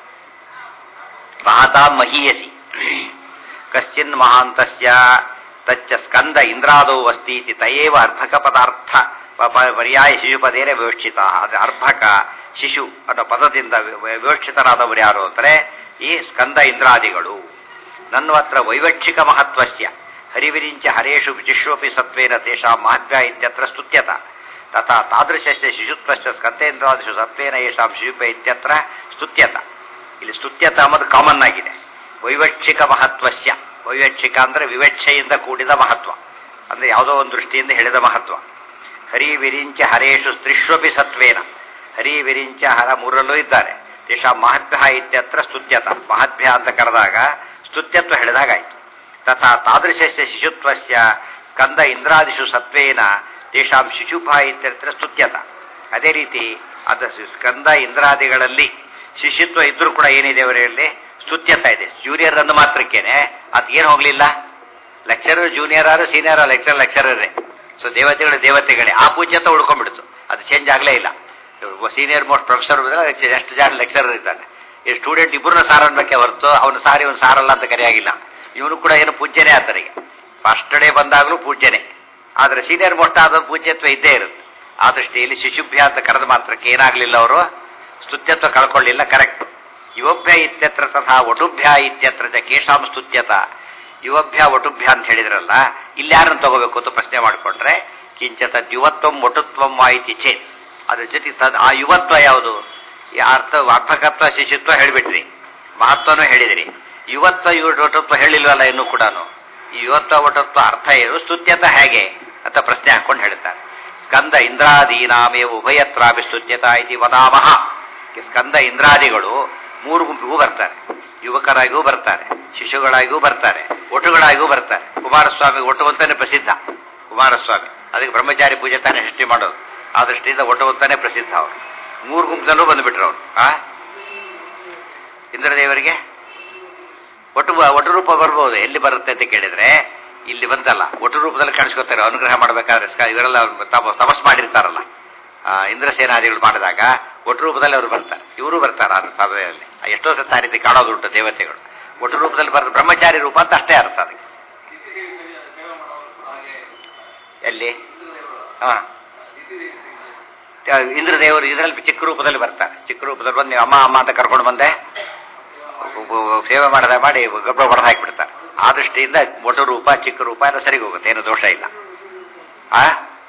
ಮಹಾತಾ ಮಹೀಯಸಿ ಕಶ್ಚಿನ್ ಮಹಾಂತಸ್ಯ ತಚ್ಚ ಸ್ಕಂದ ಇಂದ್ರಾದೌ ಅಸ್ತೀತಿ ತಯೇವ ಅರ್ಭಕ ಪದಾರ್ಥ ಪ- ಪ- ಪರ್ಯಾಯ ಶಿಶುಪದೇನೆ ವಿವಕ್ಷಿತ ಅದು ಅರ್ಭಕ ಶಿಶು ಅನ್ನೋ ಪದದಿಂದ ವಿ- ವಿ- ವಿವಕ್ಷಿತರಾದವರು ಯಾರು ಅಂದರೆ ಈ ಸ್ಕಂದ ಇಂದ್ರಾದಿಗಳು ನನ್ವತ್ರ ವೈವಕ್ಷಿಕ ಮಹತ್ವಸ್ಯ ಹರಿವಿರಿಂಚ ಹರೇಷು ವಿಚಿಷ್ವಪಿ ಸತ್ವೇನ ತೇಷಾಂ ಮಹತ್ವ ಇತ್ಯತ್ರ ಸ್ತುತ್ಯತ ತಥಾ ತಾದೃಶಸ್ಯ ಶಿಶುತ್ವಸ್ಯ ಸ್ಕಂದೇಂದ್ರಾದಿಷು ಸತ್ವೇನ ಯೇಷಾಂ ಶಿಶುಪ ಇತ್ಯತ್ರ ಸ್ತುತ್ಯತ ಇಲ್ಲಿ ಸ್ತುತ್ಯತ ಅನ್ನೋದು ಕಾಮನ್ ಆಗಿದೆ ವೈವಕ್ಷಿಕ ಮಹತ್ವಸ್ಯ ವೈವಕ್ಷಿಕ ಅಂದ್ರೆ ವಿವಕ್ಷೆಯಿಂದ ಕೂಡಿದ ಮಹತ್ವ ಅಂದ್ರೆ ಯಾವುದೋ ಒಂದು ದೃಷ್ಟಿಯಿಂದ ಹೇಳಿದ ಮಹತ್ವ ಹರಿ ವಿರಿಂಚ ಹರೇಶು ಸ್ತ್ರಿಷ್ವಪಿ ಸತ್ವೇನ ಹರಿ ವಿರಿಂಚ ಹರ ಮೂರಲ್ಲೂ ಇದ್ದಾರೆ ತೇಷಾಂ ಮಹತ್ವ ಇತ್ಯತ್ರ ಸ್ತುತ್ಯತ ಮಹತ್ವ ಅಂತ ಕರೆದಾಗ ಸ್ತುತ್ಯತ್ವ ಹೇಳಿದಾಗಾಯ್ತು ತಥಾ ತಾದೃಶಸ್ಯ ಶಿಶುತ್ವಸ್ಯ ಸ್ಕಂದ ಇಂದ್ರಾದಿಷು ಸತ್ವೇನ ತೇಷಾಂ ಶಿಶುಭ ಇತ್ಯರ್ಥ ಸ್ತುತ್ಯತ ಅದೇ ರೀತಿ ಅದ ಸ್ಕಂದ ಇಂದ್ರಾದಿಗಳಲ್ಲಿ ಶಿಶುತ್ವ ಇದ್ರೂ ಕೂಡ ಏನಿದೆ ಅವರಲ್ಲಿ ಸ್ತುತ್ಯತ ಇದೆ ಜೂನಿಯರ್ ಅಂದ ಮಾತ್ರಕ್ಕೇನೆ ಅದು ಏನು ಹೋಗ್ಲಿಲ್ಲ lecturer junior or senior lecture ಲೆಕ್ಚರರೇ ಸೊ ದೇವತೆಗಳು ದೇವತೆಗಳೇ ಆ ಪೂಜ್ಯತ ಉಳ್ಕೊಂಡ್ಬಿಡ್ತು ಅದು ಚೇಂಜ್ ಆಗಲೇ ಇಲ್ಲ ಸೀನಿಯರ್ ಮೋಸ್ಟ್ ಪ್ರೊಫೆಸರ್ ಎಷ್ಟು ಜನ ಲೆಕ್ಚರರ್ ಇದ್ದಾನೆ ಈ ಸ್ಟೂಡೆಂಟ್ ಇಬ್ಬರನ್ನ ಸಾರ್ ಅನ್ಬೇಕೆ ಹೊರತು ಅವನು ಸಾರಿ ಅವನು ಸಾರಲ್ಲ ಅಂತ ಕರೆಯಾಗಿಲ್ಲ ಇವನು ಕೂಡ ಏನು ಪೂಜ್ಯನೇ ಆತನಿಗೆ ಫಸ್ಟ್ ಡೇ ಬಂದಾಗಲೂ ಪೂಜ್ಯನೇ ಆದರೆ ಸೀನಿಯರ್ ಮೋಸ್ಟ್ ಆದ ಪೂಜ್ಯತ್ವ ಇದ್ದೇ ಇರುತ್ತೆ ಆ ದೃಷ್ಟಿಯಲ್ಲಿ ಶಿಶುಭ್ಯ ಅಂತ ಕರೆದ ಮಾತ್ರಕ್ಕೆ ಏನಾಗಲಿಲ್ಲ ಅವರು ಸ್ತುತ್ಯತ್ವ ಕಳ್ಕೊಳ್ಳಿಲ್ಲ ಕರೆಕ್ಟ್ ಯುವಭ್ಯ ಇತ್ಯತ್ರ ತಥಾ ವಟುಭ್ಯ ಇತ್ಯತ್ರ ಚ ಕೇಶಾಂ ಸ್ತುತ್ಯತ ಯುವಭ್ಯ ವಟುಭ್ಯ ಅಂತ ಹೇಳಿದ್ರಲ್ಲ ಇಲ್ಲಿ ಯಾರನ್ನು ತಗೋಬೇಕು ಅಂತ ಪ್ರಶ್ನೆ ಮಾಡಿಕೊಂಡ್ರೆ ಕಿಂಚ ಯುವತ್ವಂ ವಟುತ್ವಂ ಮಾಹಿತಿ ಚೇತ್ ಅದ್ರ ಜೊತೆ ತದ್ ಆ ಯುವತ್ವ ಯಾವುದು ಈ ಅರ್ಥ ಅರ್ಭಕತ್ವ ಶಿಶುತ್ವ ಹೇಳಿಬಿಟ್ರಿ ಮಹತ್ವನೂ ಹೇಳಿದಿರಿ ಯುವತ್ವ ಇವ ವಟುತ್ವ ಹೇಳಿಲ್ವಲ್ಲ ಇನ್ನೂ ಕೂಡ ಈ ಯುವತ್ವ ವಟುತ್ವ ಅರ್ಥ ಏನು ಸ್ತುತ್ಯತ ಹೇಗೆ ಅಂತ ಪ್ರಶ್ನೆ ಹಾಕೊಂಡು ಹೇಳ್ತಾರೆ ಸ್ಕಂದ ಇಂದ್ರಾದೀನಾಮೇ ಉಭಯತ್ರಾಭಿ ಸ್ತುತ್ಯತ ಇತಿ ವದಾಮಹ ಈ ಸ್ಕಂದ ಇಂದ್ರಾದಿಗಳು ಮೂರು ಗುಂಪಿಗೂ ಬರ್ತಾರೆ ಯುವಕರಾಗಿಯೂ ಬರ್ತಾರೆ ಶಿಶುಗಳಾಗಿಯೂ ಬರ್ತಾರೆ ಒಟುಗಳಾಗಿಯೂ ಬರ್ತಾರೆ ಕುಮಾರಸ್ವಾಮಿ ಒಟು ಅಂತಾನೆ ಪ್ರಸಿದ್ಧ ಕುಮಾರಸ್ವಾಮಿ ಅದಕ್ಕೆ ಬ್ರಹ್ಮಚಾರಿ ಪೂಜೆ ತಾನೇ ಸೃಷ್ಟಿ ಮಾಡೋದು ಆ ದೃಷ್ಟಿಯಿಂದ ಒಟು ಅಂತಾನೆ ಪ್ರಸಿದ್ಧ ಅವರು ಮೂರು ಗುಂಪಿನಲ್ಲೂ ಬಂದುಬಿಟ್ರು ಅವರು ಆ ಇಂದ್ರದೇವರಿಗೆ ಒಟ್ಟು ಒಟ್ಟು ರೂಪ ಬರ್ಬೋದು ಎಲ್ಲಿ ಬರುತ್ತೆ ಅಂತ ಕೇಳಿದ್ರೆ ಇಲ್ಲಿ ಬಂತಲ್ಲ ಒಟ್ಟು ರೂಪದಲ್ಲಿ ಕಾಣಿಸ್ಕೊತಾರೆ ಅನುಗ್ರಹ ಮಾಡಬೇಕಾದ್ರೆ ಸ್ಕ- ಇವರೆಲ್ಲ ತಪ- ತಪಸ್ ಮಾಡಿರ್ತಾರಲ್ಲ ಆ, ಇಂದ್ರಸೇನಾದಿಗಳು ಮಾಡಿದಾಗ ಒಟ್ಟು ರೂಪದಲ್ಲಿ ಅವರು ಬರ್ತಾರೆ ಇವರು ಬರ್ತಾರೆ ಆ ಸಭೆಯಲ್ಲಿ ಎಷ್ಟೋ ಸತ್ತ ಆ ರೀತಿ ಕಾಣೋದುಂಟು ದೇವತೆಗಳು ಒಟ್ಟು ರೂಪದಲ್ಲಿ ಬರ್ತದೆ ಬ್ರಹ್ಮಚಾರಿ ರೂಪ ಅಂತ ಅಷ್ಟೇ ಅರ್ಥ ಅದಕ್ಕೆ ಎಲ್ಲಿ ಹಾ ಇಂದ್ರದೇವರು ಇದರಲ್ಲಿ ಚಿಕ್ಕ ರೂಪದಲ್ಲಿ ಬರ್ತಾರೆ ಚಿಕ್ಕ ರೂಪದಲ್ಲಿ ಬಂದು ನೀವು ಅಮ್ಮ ಅಮ್ಮ ಅಂತ ಕರ್ಕೊಂಡು ಬಂದೆ ಸೇವೆ ಮಾಡದ ಮಾಡಿ ಗೊಬ್ಬರ ಹೊಡೆದು ಹಾಕಿಬಿಡ್ತಾರೆ ಆ ದೃಷ್ಟಿಯಿಂದ ಒಟ್ಟು ರೂಪ ಚಿಕ್ಕ ರೂಪ ಎಲ್ಲ ಸರಿಗೆ ಹೋಗುತ್ತೆ ಏನು ದೋಷ ಇಲ್ಲ ಆ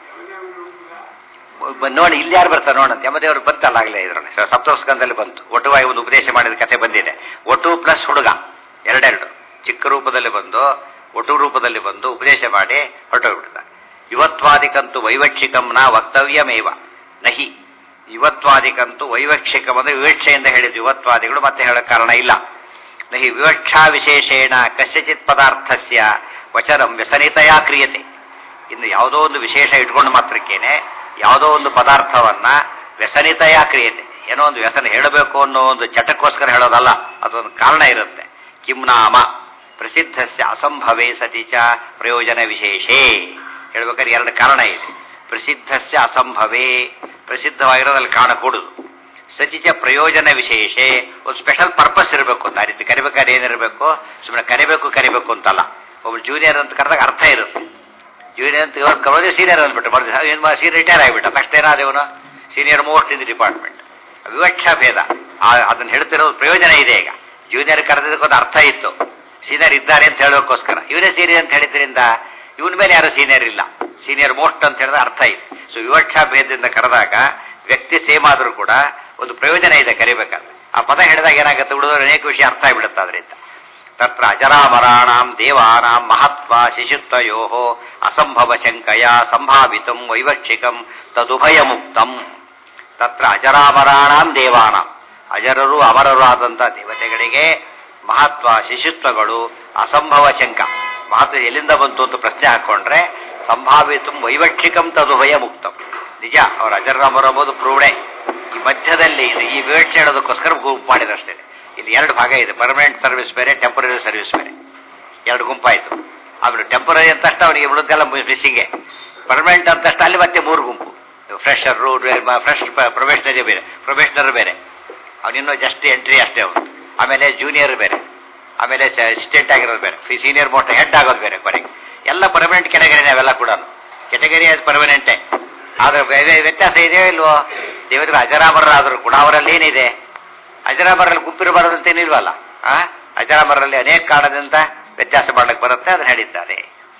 ಬ- ನೋಡಿ ಇಲ್ಲಿ ಯಾರು ಬರ್ತಾರೆ ನೋಡಂತ ಯಮದೇವರು ಬಂತಲ್ಲ ಆಗಲೇ ಇದ್ರಲ್ಲಿ ಸಪ್ತಸ್ಕಂದಲ್ಲಿ ಬಂತು ಒಟ್ಟುವಾಗಿ ಒಂದು ಉಪದೇಶ ಮಾಡಿದ ಕಥೆ ಬಂದಿದೆ ಒಟ್ಟು ಪ್ಲಸ್ ಹುಡುಗ ಎರಡೆರಡು ಚಿಕ್ಕ ರೂಪದಲ್ಲಿ ಬಂದು ಒಟ್ಟು ರೂಪದಲ್ಲಿ ಬಂದು ಉಪದೇಶ ಮಾಡಿ ಹೊರಟೋಗ್ಬಿಡ್ತಾರೆ ಯುವತ್ವಾದಿಕಂತೂ ವೈವಕ್ಷಿಕಂನ ವಕ್ತವ್ಯಮೇವ ನಹಿ ಯುವತ್ವಾದಿಕಂತೂ ವೈವಕ್ಷಿಕಂ ಅಂದ್ರೆ ವಿವಕ್ಷೆಯಿಂದ ಹೇಳಿದ ಯುವತ್ವಾದಿಗಳು ಮತ್ತೆ ಹೇಳೋ ಕಾರಣ ಇಲ್ಲ ನಹಿ ವಿವಕ್ಷಾ ವಿಶೇಷೇಣ ಕಸ್ಯಚಿತ್ ಪದಾರ್ಥಸ್ಯ ವಚನಂ ವ್ಯಸನಿತೆಯಾ ಕ್ರಿಯತೆ ಇನ್ನು ಯಾವುದೋ ಒಂದು ವಿಶೇಷ ಇಟ್ಕೊಂಡು ಮಾತ್ರಕ್ಕೇನೆ ಯಾವುದೋ ಒಂದು ಪದಾರ್ಥವನ್ನ ವ್ಯಸನಿತೆಯ ಕ್ರಿಯತೆ ಏನೋ ಒಂದು ವ್ಯಸನ ಹೇಳಬೇಕು ಅನ್ನೋ ಒಂದು ಚಟಕ್ಕೋಸ್ಕರ ಹೇಳೋದಲ್ಲ ಅದೊಂದು ಕಾರಣ ಇರುತ್ತೆ ಕಿಂನಾಮ ಪ್ರಸಿದ್ಧಸ್ಯ ಅಸಂಭವೇ ಸತಿ ಚ ಪ್ರಯೋಜನ ವಿಶೇಷೇ ಹೇಳ್ಬೇಕಾದ್ರೆ ಎರಡು ಕಾರಣ ಇದೆ ಪ್ರಸಿದ್ಧಸ್ಯ ಅಸಂಭವೇ ಪ್ರಸಿದ್ಧವಾಗಿರೋದ್ರಲ್ಲಿ ಕಾರಣ ಕೊಡುದು ಸಚಿಚ ಪ್ರಯೋಜನ ವಿಶೇಷ ಒಂದು ಸ್ಪೆಷಲ್ ಪರ್ಪಸ್ ಇರಬೇಕು ಅಂತ ಆ ರೀತಿ ಕರಿಬೇಕಾದ್ರೆ ಏನಿರಬೇಕು ಸುಮ್ಮನೆ ಕರಿಬೇಕು ಕರಿಬೇಕು ಅಂತಲ್ಲ ಒಬ್ಬ ಜೂನಿಯರ್ ಅಂತ ಕರೆದಾಗ ಅರ್ಥ ಇರುತ್ತೆ ಜೂನಿಯರ್ ಅಂತ ಇವತ್ತು ಕರೋದೇ ಸೀನಿಯರ್ ಅಂದ್ಬಿಟ್ಟು ಬರ್ದು ಏನು ಸೀನಿಯರ್ ರಿಟೈರ್ ಆಗಿಬಿಟ್ಟ ತಕ್ಷಣ ಏನಾದೇವನು senior most in the department ವಿವಕ್ಷಾ ಭೇದ ಆ- ಅದನ್ನ ಹೇಳ್ತಿರೋದು ಪ್ರಯೋಜನ ಇದೆ ಈಗ ಜೂನಿಯರ್ ಕರೆದಿದ್ದಕ್ಕೊಂದು ಅರ್ಥ ಇತ್ತು ಸೀನಿಯರ್ ಇದ್ದಾರೆ ಅಂತ ಹೇಳೋಕ್ಕೋಸ್ಕರ ಇವರೇ ಸೀನಿಯರ್ ಅಂತ ಹೇಳಿದ್ರಿಂದ ಇವನ ಮೇಲೆ ಯಾರು ಸೀನಿಯರ್ ಇಲ್ಲ ಸೀನಿಯರ್ ಮೋಸ್ಟ್ ಅಂತ ಹೇಳಿದ್ರೆ ಅರ್ಥ ಇದೆ ಸೊ ವಿವಕ್ಷಾ ಭೇದದಿಂದ ಕರೆದಾಗ ವ್ಯಕ್ತಿ ಸೇಮ್ ಆದರೂ ಕೂಡ ಒಂದು ಪ್ರಯೋಜನ ಇದೆ ಕರಿಬೇಕಾದ್ರೆ ಆ ಪದ ಹೇಳಿದಾಗ ಏನಾಗುತ್ತೆ ಉಳಿದವರು ಅನೇಕ ವಿಷಯ ಅರ್ಥ ಆಗಿಬಿಡುತ್ತೆ ಅದರಿಂದ ತತ್ರ ಅಜರಾಮರಾಣಾಂ ದೇವಾನಾಂ ಮಹತ್ವ ಶಿಶುತ್ವಯೋ ಅಸಂಭವ ಶಂಕಯ ಸಂಭಾವಿತಂ ವೈವಕ್ಷಿಕಂ ತದುಭಯ ಮುಕ್ತಂ ತತ್ರ ಅಜರಾಮರಾಣಾಂ ದೇವಾನಾಂ ಅಜರರು ಅಮರರು ಆದಂಥ ದೇವತೆಗಳಿಗೆ ಮಹತ್ವ ಶಿಶುತ್ವಗಳು ಅಸಂಭವ ಶಂಕ ಮಹತ್ವ ಎಲ್ಲಿಂದ ಬಂತು ಅಂತ ಪ್ರಶ್ನೆ ಹಾಕೊಂಡ್ರೆ ಸಂಭಾವಿತಂ ವೈವಕ್ಷಿಕಂ ತದುಭಯ ಮುಕ್ತಂ ನಿಜ ಅವ್ರ ಅಜರಾಮರು ಎಂಬುದು ಪ್ರೂವ್ಡೆ ಈ ಮಧ್ಯದಲ್ಲಿ ಇದು ಈ ವಿವಕ್ಷೆ ಹೇಳೋದಕ್ಕೋಸ್ಕರ ಗುಂಪು ಮಾಡಿದಷ್ಟೇ ಇಲ್ಲಿ ಎರಡು ಭಾಗ ಇದೆ ಪರ್ಮನೆಂಟ್ ಸರ್ವಿಸ್ ಬೇರೆ ಟೆಂಪರರಿ ಸರ್ವಿಸ್ ಬೇರೆ ಎರಡು ಗುಂಪಾಯಿತು ಆಮೇಲೆ ಟೆಂಪರರಿ ಅಂತಷ್ಟು ಅವನಿಗೆ ಉಳಿದೆಲ್ಲ ಮಿಸ್ಸಿಂಗೆ ಪರ್ಮನೆಂಟ್ ಅಂತಷ್ಟು ಅಲ್ಲಿ ಮತ್ತೆ ಮೂರು ಗುಂಪು ಫ್ರೆಶರು ಫ್ರೆಶ್ ಪ್ರೊಫೆಷನರಿ ಬೇರೆ ಪ್ರೊಫೆಷನರ್ ಬೇರೆ ಅವನಿನ್ನೂ ಜಸ್ಟ್ ಎಂಟ್ರಿ ಅಷ್ಟೇ ಅವನು ಆಮೇಲೆ ಜೂನಿಯರ್ ಬೇರೆ ಆಮೇಲೆ ಅಸಿಸ್ಟೆಂಟ್ ಆಗಿರೋದು ಬೇರೆ ಸೀನಿಯರ್ ಮೋಸ್ಟ್ ಹೆಡ್ ಆಗೋದು ಬೇರೆ ಕೊನೆಗೆ ಎಲ್ಲ ಪರ್ಮನೆಂಟ್ ಕೆಟಗರಿನೇ ಅವೆಲ್ಲ ಕೂಡ ಕೆಟಗರಿ ಅದು ಪರ್ಮನೆಂಟೇ ಆದ್ರೆ ವ್ಯ- ವ್ಯತ್ಯಾಸ ಇದೆಯೋ ಇಲ್ವೋ ದೇವತೆಗಳು ಅಜರಾಮರರಾದರೂ ಕೂಡ ಅವರಲ್ಲಿ ಏನಿದೆ ಅಜರಾಮರಲ್ಲಿ ಗುಂಪಿರಬಾರದು ಅಂತ ಏನಿಲ್ವಲ್ಲ ಆ ಅಜರಾಮರಲ್ಲಿ ಅನೇಕ ಕಾರಣದಿಂದ ವ್ಯತ್ಯಾಸ ಮಾಡಕ್ಕೆ ಬರುತ್ತೆ ಅದನ್ನ ಹೇಳಿದ್ದಾರೆ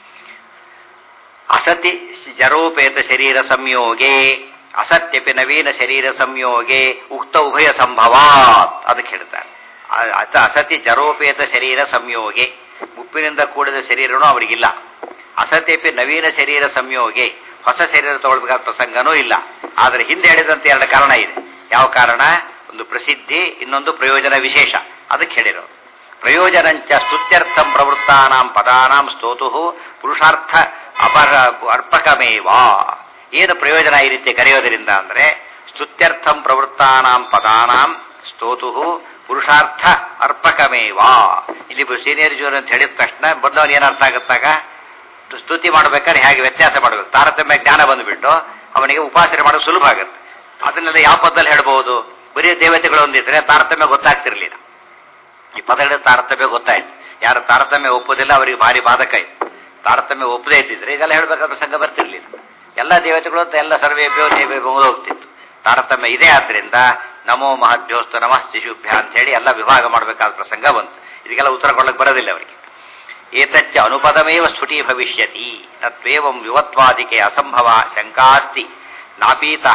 ಅಸತಿ ಜರೋಪೇತ ಶರೀರ ಸಂಯೋಗೆ ಅಸತ್ಯಪಿ ನವೀನ ಶರೀರ ಸಂಯೋಗೆ ಉಕ್ತ ಉಭಯ ಸಂಭವಾತ್ ಅದಕ್ಕೆ ಹೇಳ್ತಾರೆ ಅ- ಅತ ಅಸತಿ ಜರೋಪೇತ ಶರೀರ ಸಂಯೋಗೆ ಮುಪ್ಪಿನಿಂದ ಕೂಡಿದ ಶರೀರನೂ ಅವರಿಗಿಲ್ಲ ಅಸತ್ಯಪಿ ನವೀನ ಶರೀರ ಸಂಯೋಗೆ ಹೊಸ ಶರೀರ ತಗೊಳ್ಬೇಕಾದ ಪ್ರಸಂಗನೂ ಇಲ್ಲ ಆದರೆ ಹಿಂದೆ ಹೇಳಿದಂತೆ ಎರಡು ಕಾರಣ ಇದೆ ಯಾವ ಕಾರಣ ಒಂದು ಪ್ರಸಿದ್ಧಿ ಇನ್ನೊಂದು ಪ್ರಯೋಜನ ವಿಶೇಷ ಅದಕ್ಕೆ ಹೇಳಿರೋದು ಪ್ರಯೋಜನಂಚ ಸ್ತುತ್ಯರ್ಥಂ ಪ್ರವೃತ್ತಾನಾಂ ಪದಾನಾಂ ಸ್ತೋತು ಪುರುಷಾರ್ಥ ಅಪರ ಅರ್ಪಕಮೇವಾ ಏನು ಪ್ರಯೋಜನ ಈ ರೀತಿ ಕರೆಯೋದರಿಂದ ಅಂದ್ರೆ ಸ್ತುತ್ಯರ್ಥಂ ಪ್ರವೃತ್ತಾನಾಂ ಪದಾನಾಂ ಸ್ತೋತು ಪುರುಷಾರ್ಥ ಅರ್ಪಕಮೇವಾ ಇಲ್ಲಿ ಸೀನಿಯರ್ ಜೂನಿಯರ್ ಅಂತ ಹೇಳಿದ ತಕ್ಷಣ ಬಂದವನು ಏನು ಅರ್ಥ ಆಗುತ್ತಾಗ ಸ್ತುತಿ ಮಾಡ್ಬೇಕಾದ್ರೆ ಹೇಗೆ ವ್ಯತ್ಯಾಸ ಮಾಡಬೇಕು ತಾರತಮ್ಯ ಜ್ಞಾನ ಬಂದುಬಿಟ್ಟು ಅವನಿಗೆ ಉಪಾಸನೆ ಮಾಡೋದು ಸುಲಭ ಆಗುತ್ತೆ ಅದನ್ನೆಲ್ಲ ಯಾವ ಪದದಲ್ಲಿ ಹೇಳ್ಬೋದು ಬರೀ ದೇವತೆಗಳು ಒಂದಿದ್ರೆ ತಾರತಮ್ಯ ಗೊತ್ತಾಗ್ತಿರ್ಲಿಲ್ಲ ಈ ಪದಗಳ ತಾರತಮ್ಯ ಗೊತ್ತಾಯ್ತು ಯಾರು ತಾರತಮ್ಯ ಒಪ್ಪೋದಿಲ್ಲ ಅವರಿಗೆ ಭಾರಿ ಬಾಧಕ ಇತ್ತು ತಾರತಮ್ಯ ಒಪ್ಪದೇ ಇದ್ದಿದ್ರೆ ಇದೆಲ್ಲ ಹೇಳ್ಬೇಕಾದ ಪ್ರಸಂಗ ಬರ್ತಿರ್ಲಿಲ್ಲ ಎಲ್ಲ ದೇವತೆಗಳು ಅಂತ ಎಲ್ಲ ಸರ್ವೇಭ್ಯೋ ದೇವೇಭ್ಯೋ ಹೋಗ್ತಿತ್ತು ತಾರತಮ್ಯ ಇದೆ ಆದ್ರಿಂದ ನಮೋ ಮಹದ್ಯೋಸ್ತು ನಮಃ ಶಿಶುಭ್ಯ ಅಂತ ಹೇಳಿ ಎಲ್ಲ ವಿಭಾಗ ಮಾಡಬೇಕಾದ ಪ್ರಸಂಗ ಬಂತು ಇದಕ್ಕೆಲ್ಲ ಉತ್ತರ ಕೊಡಕ್ಕೆ ಬರೋದಿಲ್ಲ ಅವರಿಗೆ ಏತಚ್ಚ ಅನುಪದಮೇವ ಸ್ಫುಟಿ ಭವಿಷ್ಯತಿ ತತ್ವೇವಂ ವಿವತ್ವಾದಿಕೆ ಅಸಂಭವ ಶಂಕಾಸ್ತಿ ನಾಪೀತಃ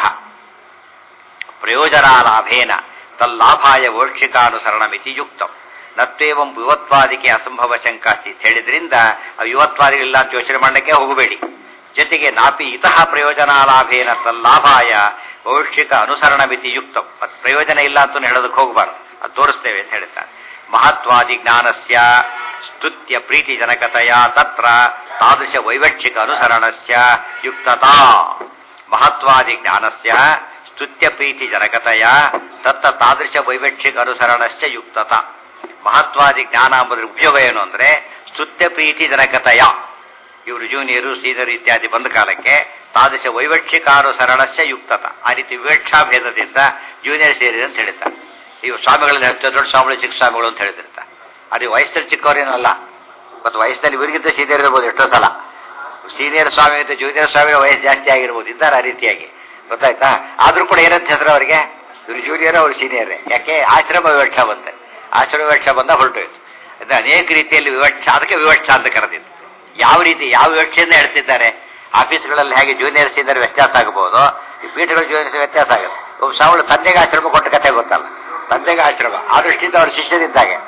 ಪ್ರಯೋಜನಾಲಾಭೇನ ತಲ್ಲಾಭಾಯ ವೋಕ್ಷಿಕಾನುಸರಣಮಿತಿ ಯುಕ್ತಂ ನತ್ವೇವಂ ವಿವತ್ವಾದಿಕೆ ಅಸಂಭವ ಶಂಕಾಸ್ತಿ ಅಂತ ಹೇಳಿದ್ರಿಂದ ಆ ವಿವತ್ವಾದಿಗಳಿಲ್ಲ ಅಂತ ಯೋಚನೆ ಮಾಡಲಿಕ್ಕೆ ಹೋಗಬೇಡಿ ಜೊತೆಗೆ ನಾಪಿ ಇತಃ ಪ್ರಯೋಜನಾಲಾಭೇನ ತಲ್ಲಾಭಾಯ ವೌಕ್ಷಿಕ ಅನುಸರಣಮಿತಿ ಯುಕ್ತಂ ಅದು ಪ್ರಯೋಜನ ಇಲ್ಲ ಅಂತ ಹೇಳೋದಕ್ಕೆ ಹೋಗಬಾರ್ದು ಅದು ತೋರಿಸ್ತೇವೆ ಅಂತ ಹೇಳ್ತಾರೆ ಮಹತ್ವಾದಿ ಜ್ಞಾನಸ್ಯ ಸ್ತುತ್ಯ ಪ್ರೀತಿ ಜನಕತೆಯ ತತ್ರ ತಾದೃಶ ವೈವಕ್ಷಿಕ ಅನುಸರಣಸ್ಯ ಯುಕ್ತತಾ ಮಹತ್ವಾದಿ ಜ್ಞಾನಸ್ಯ ಸ್ತುತ್ಯ ಪ್ರೀತಿ ಜನಕತೆಯ ತತ್ತ ತಾದೃಶ ವೈವಕ್ಷಿಕ ಅನುಸರಣಸ್ಯ ಯುಕ್ತತ ಮಹತ್ವಾದಿ ಜ್ಞಾನ ಎಂಬುದರ ಉಪಯೋಗ ಏನು ಅಂದ್ರೆ ಸ್ತುತ್ಯ ಪ್ರೀತಿ ಜನಕತೆಯ ಇವರು ಜೂನಿಯರು ಸೀನಿಯರ್ ಇತ್ಯಾದಿ ಬಂದ ಕಾಲಕ್ಕೆ ತಾದೃಶ ವೈವಕ್ಷಿಕಾನುಸರಣಸ್ಯ ಯುಕ್ತತ ಆ ರೀತಿ ವಿವಕ್ಷಾ ಭೇದದಿಂದ ಜೂನಿಯರ್ ಸೇರಿದೆ ಅಂತ ಹೇಳ್ತಾರೆ ಇವು ಸ್ವಾಮಿಗಳಲ್ಲಿ ಹೇಳ್ತಾರೆ ದೊಡ್ಡ ಸ್ವಾಮಿಗಳು ಚಿಕ್ಕ ಸ್ವಾಮಿಗಳು ಅಂತ ಹೇಳ್ತಿರ್ತಾರೆ ಅದು ವಯಸ್ಸಲ್ಲಿ ಚಿಕ್ಕವರೇನಲ್ಲ ಮತ್ತು ವಯಸ್ಸಲ್ಲಿ ಇವರಿಗಿಂತ ಸೀನಿಯರ್ ಇರ್ಬೋದು ಎಷ್ಟೋ ಸಲ ಸೀನಿಯರ್ ಸ್ವಾಮಿ ಮತ್ತು ಜೂನಿಯರ್ ಸ್ವಾಮಿ ವಯಸ್ಸು ಜಾಸ್ತಿ ಆಗಿರ್ಬೋದು ಇದ್ದಾರೆ ಆ ರೀತಿಯಾಗಿ ಗೊತ್ತಾಯ್ತಾ ಆದ್ರೂ ಕೂಡ ಏನಂತ ಹೆಸರು ಅವರಿಗೆ ಇವರು ಜೂನಿಯರ್ ಅವ್ರು ಸೀನಿಯರ್ ಯಾಕೆ ಆಶ್ರಮ ವಿವಕ್ಷ ಬಂತೆ ಆಶ್ರಮ ವಿವಕ್ಷ ಬಂದ ಹೊರಟೋಯ್ತು ಇದು ಅನೇಕ ರೀತಿಯಲ್ಲಿ ವಿವಕ್ಷ ಅದಕ್ಕೆ ವಿವಕ್ಷ ಅಂತ ಕರೆದಿದ್ದು ಯಾವ ರೀತಿ ಯಾವ ವಿವಕ್ಷೆಯಿಂದ ಹೇಳ್ತಿದ್ದಾರೆ ಆಫೀಸ್ಗಳಲ್ಲಿ ಹೇಗೆ ಜೂನಿಯರ್ ಸೀನಿಯರ್ ವ್ಯತ್ಯಾಸ ಆಗಬಹುದು ಈ ಪೀಠಗಳ ಜೂನಿಯರ್ಸ್ ವ್ಯತ್ಯಾಸ ಆಗುತ್ತೆ ಒಬ್ಬ ಸಾವಳು ತಂದೆಗೆ ಆಶ್ರಮ ಕೊಟ್ಟ ಕತೆ ಗೊತ್ತಲ್ಲ ತಂದೆಗೆ ಆಶ್ರಮ ಆ ದೃಷ್ಟಿಯಿಂದ ಅವ್ರ ಶಿಷ್ಯರಿದ್ದಾಗೆ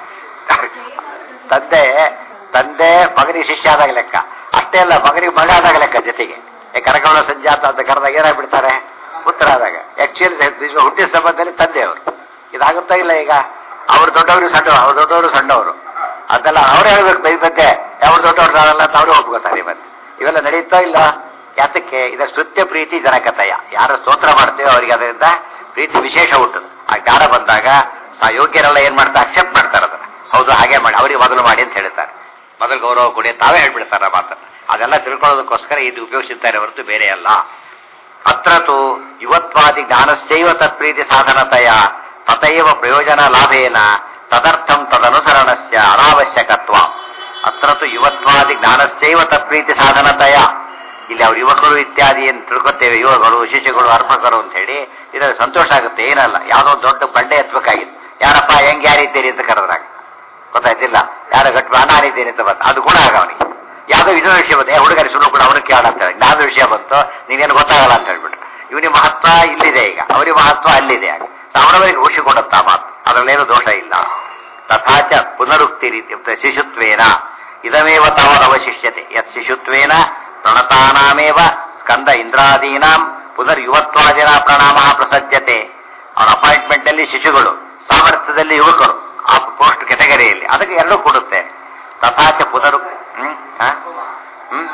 ತಂದೆ ತಂದೆ ಮಗನಿಗೆ ಶಿಷ್ಯ ಆದಾಗ ಲೆಕ್ಕ ಅಷ್ಟೇ ಅಲ್ಲ ಮಗನಿಗೆ ಮಗ ಆದಾಗ ಲೆಕ್ಕ ಜೊತೆಗೆ ಈ ಕನಕವಳ ಸಂಜಾತ ಅಂತ ಕರೆದಾಗ ಏನಾಗ್ಬಿಡ್ತಾರೆ ಪುತ್ರ ಆದಾಗ ಆಕ್ಚುಲಿ ಹುಟ್ಟಿದ ಸಂಬಂಧದಲ್ಲಿ ತಂದೆ ಅವರು ಇದಾಗುತ್ತಾ ಇಲ್ಲ ಈಗ ಅವ್ರು ದೊಡ್ಡವರು ಸಣ್ಣವರು ಅವ್ರು ದೊಡ್ಡವರು ಸಣ್ಣವರು ಅದೆಲ್ಲ ಅವರೇ ಹೇಳ್ಬೇಕು ಬೈದಂತೆ ಅವ್ರು ದೊಡ್ಡವ್ರು ನಾನಲ್ಲ ಅಂತ ಅವರು ಒಪ್ಕೋತಾರೆ ಇವತ್ತು ಇವೆಲ್ಲ ನಡೆಯುತ್ತೋ ಇಲ್ಲ ಯಾತಕ್ಕೆ ಇದರ ಸ್ತುತ್ಯ ಪ್ರೀತಿ ಜನಕತಯ ಯಾರು ಸ್ತೋತ್ರ ಮಾಡ್ತೇವೆ ಅವರಿಗೆ ಅದರಿಂದ ಪ್ರೀತಿ ವಿಶೇಷ ಹುಟ್ಟು ಆ ಜ್ಞಾನ ಬಂದಾಗ ಆ ಯೋಗ್ಯರೆಲ್ಲ ಏನ್ ಮಾಡ್ತಾರೆ ಅಕ್ಸೆಪ್ಟ್ ಮಾಡ್ತಾರೆ ಅದನ್ನ ಹೌದು ಹಾಗೆ ಮಾಡಿ ಅವರಿಗೆ ಮೊದಲು ಮಾಡಿ ಅಂತ ಹೇಳ್ತಾರೆ ಮೊದಲು ಗೌರವ ಕೊಡಿ ತಾವೇ ಹೇಳ್ಬಿಡ್ತಾರೆ ಆ ಮಾತನ್ನ ಅದೆಲ್ಲ ತಿಳ್ಕೊಳ್ಳೋದಕ್ಕೋಸ್ಕರ ಇದು ಉಪಯೋಗಿಸುತ್ತಾರೆ ಹೊರತು ಬೇರೆ ಅಲ್ಲ ಅತ್ರತು ಯುವತ್ವಾದಿ ಜ್ಞಾನಸ್ಯೈವ ತತ್ಪ್ರೀತಿ ಸಾಧನತೆಯ ತಥೈವ ಪ್ರಯೋಜನ ಲಾಭೇನ ತದರ್ಥಂ ತದನುಸರಣಸ್ಯ ಅನಾವಶ್ಯಕತ್ವ ಅತ್ರತು ಯುವತ್ವಾದಿ ಜ್ಞಾನಸ್ಯೈವ ತತ್ಪ್ರೀತಿ ಸಾಧನತೆಯ ಇಲ್ಲಿ ಅವ್ರು ಯುವಕರು ಇತ್ಯಾದಿ ಏನು ತಿಳ್ಕೊತೇವೆ ಯುವಕರು ಶಿಶುಗಳು ಅರ್ಪಕರು ಅಂತ ಹೇಳಿ ಇದರಲ್ಲಿ ಸಂತೋಷ ಆಗುತ್ತೆ ಏನಲ್ಲ ಯಾವುದೋ ಒಂದು ದೊಡ್ಡ ಬಂಡೆ ಎತ್ತಬೇಕಾಗಿತ್ತು ಯಾರಪ್ಪ ಹೆಂಗ್ ಯಾರಿದ್ದೀರಿ ಅಂತ ಕರೆದ್ರಾಗ ಗೊತ್ತಾಯ್ತಿಲ್ಲ ಯಾರ ಗಟ್ಟು ನಾನಿದ್ದೀನಿ ಅಂತ ಬಂತ ಅದು ಗುಣ ಆಗ ಅವನಿಗೆ ಯಾವುದೋ ಇದರ ವಿಷಯ ಬಂತು ಏ ಹುಡುಗರಿ ಸುಳ್ಳು ಕೂಡ ಅವನು ಕೇಳ ಅಂತ ಹೇಳಿ ಜ್ಞಾನದ ವಿಷಯ ಬಂತು ನೀನೇನು ಗೊತ್ತಾಗಲ್ಲ ಅಂತ ಹೇಳ್ಬಿಟ್ಟು ಇವನಿಗೆ ಮಹತ್ವ ಇಲ್ಲಿದೆ ಈಗ ಅವರಿಗೆ ಮಹತ್ವ ಅಲ್ಲಿದೆ ಆಗ ಅವರವರಿಗೆ ಖುಷಿ ಕೊಡುತ್ತ ಮಾತು ಅದರಲ್ಲೇನು ದೋಷ ಇಲ್ಲ ತಥಾಚ ಪುನರುಕ್ತಿ ರೀತಿ ಶಿಶುತ್ವೇನ ಇದಮೇವ ತಾವದವಶಿಷ್ಯತೆ ಯತ್ ಶಿಶುತ್ವೇನ ಪ್ರಣತಾನಾಮೇವ ಸ್ಕಂದ ಇಂದ್ರಾದೀನಾಂ ಪುನರ್ ಯುವತ್ವಾದಿನ ಪ್ರಣಾಮ ಪ್ರಸಜ್ಜತೆ ಅವರ ಅಪಾಯಿಂಟ್ಮೆಂಟ್ ಅಲ್ಲಿ ಶಿಶುಗಳು ಸಾಮರ್ಥ್ಯದಲ್ಲಿ ಯುವಕರು ಆ ಪೋಸ್ಟ್ ಕೆಟಗರಿಯಲ್ಲಿ ಅದಕ್ಕೆ ಎರಡೂ ಕೊಡುತ್ತೆ ತಥಾಚ ಪುನರು ಹ್ಮ್ ಹ? ಹ್ಮ್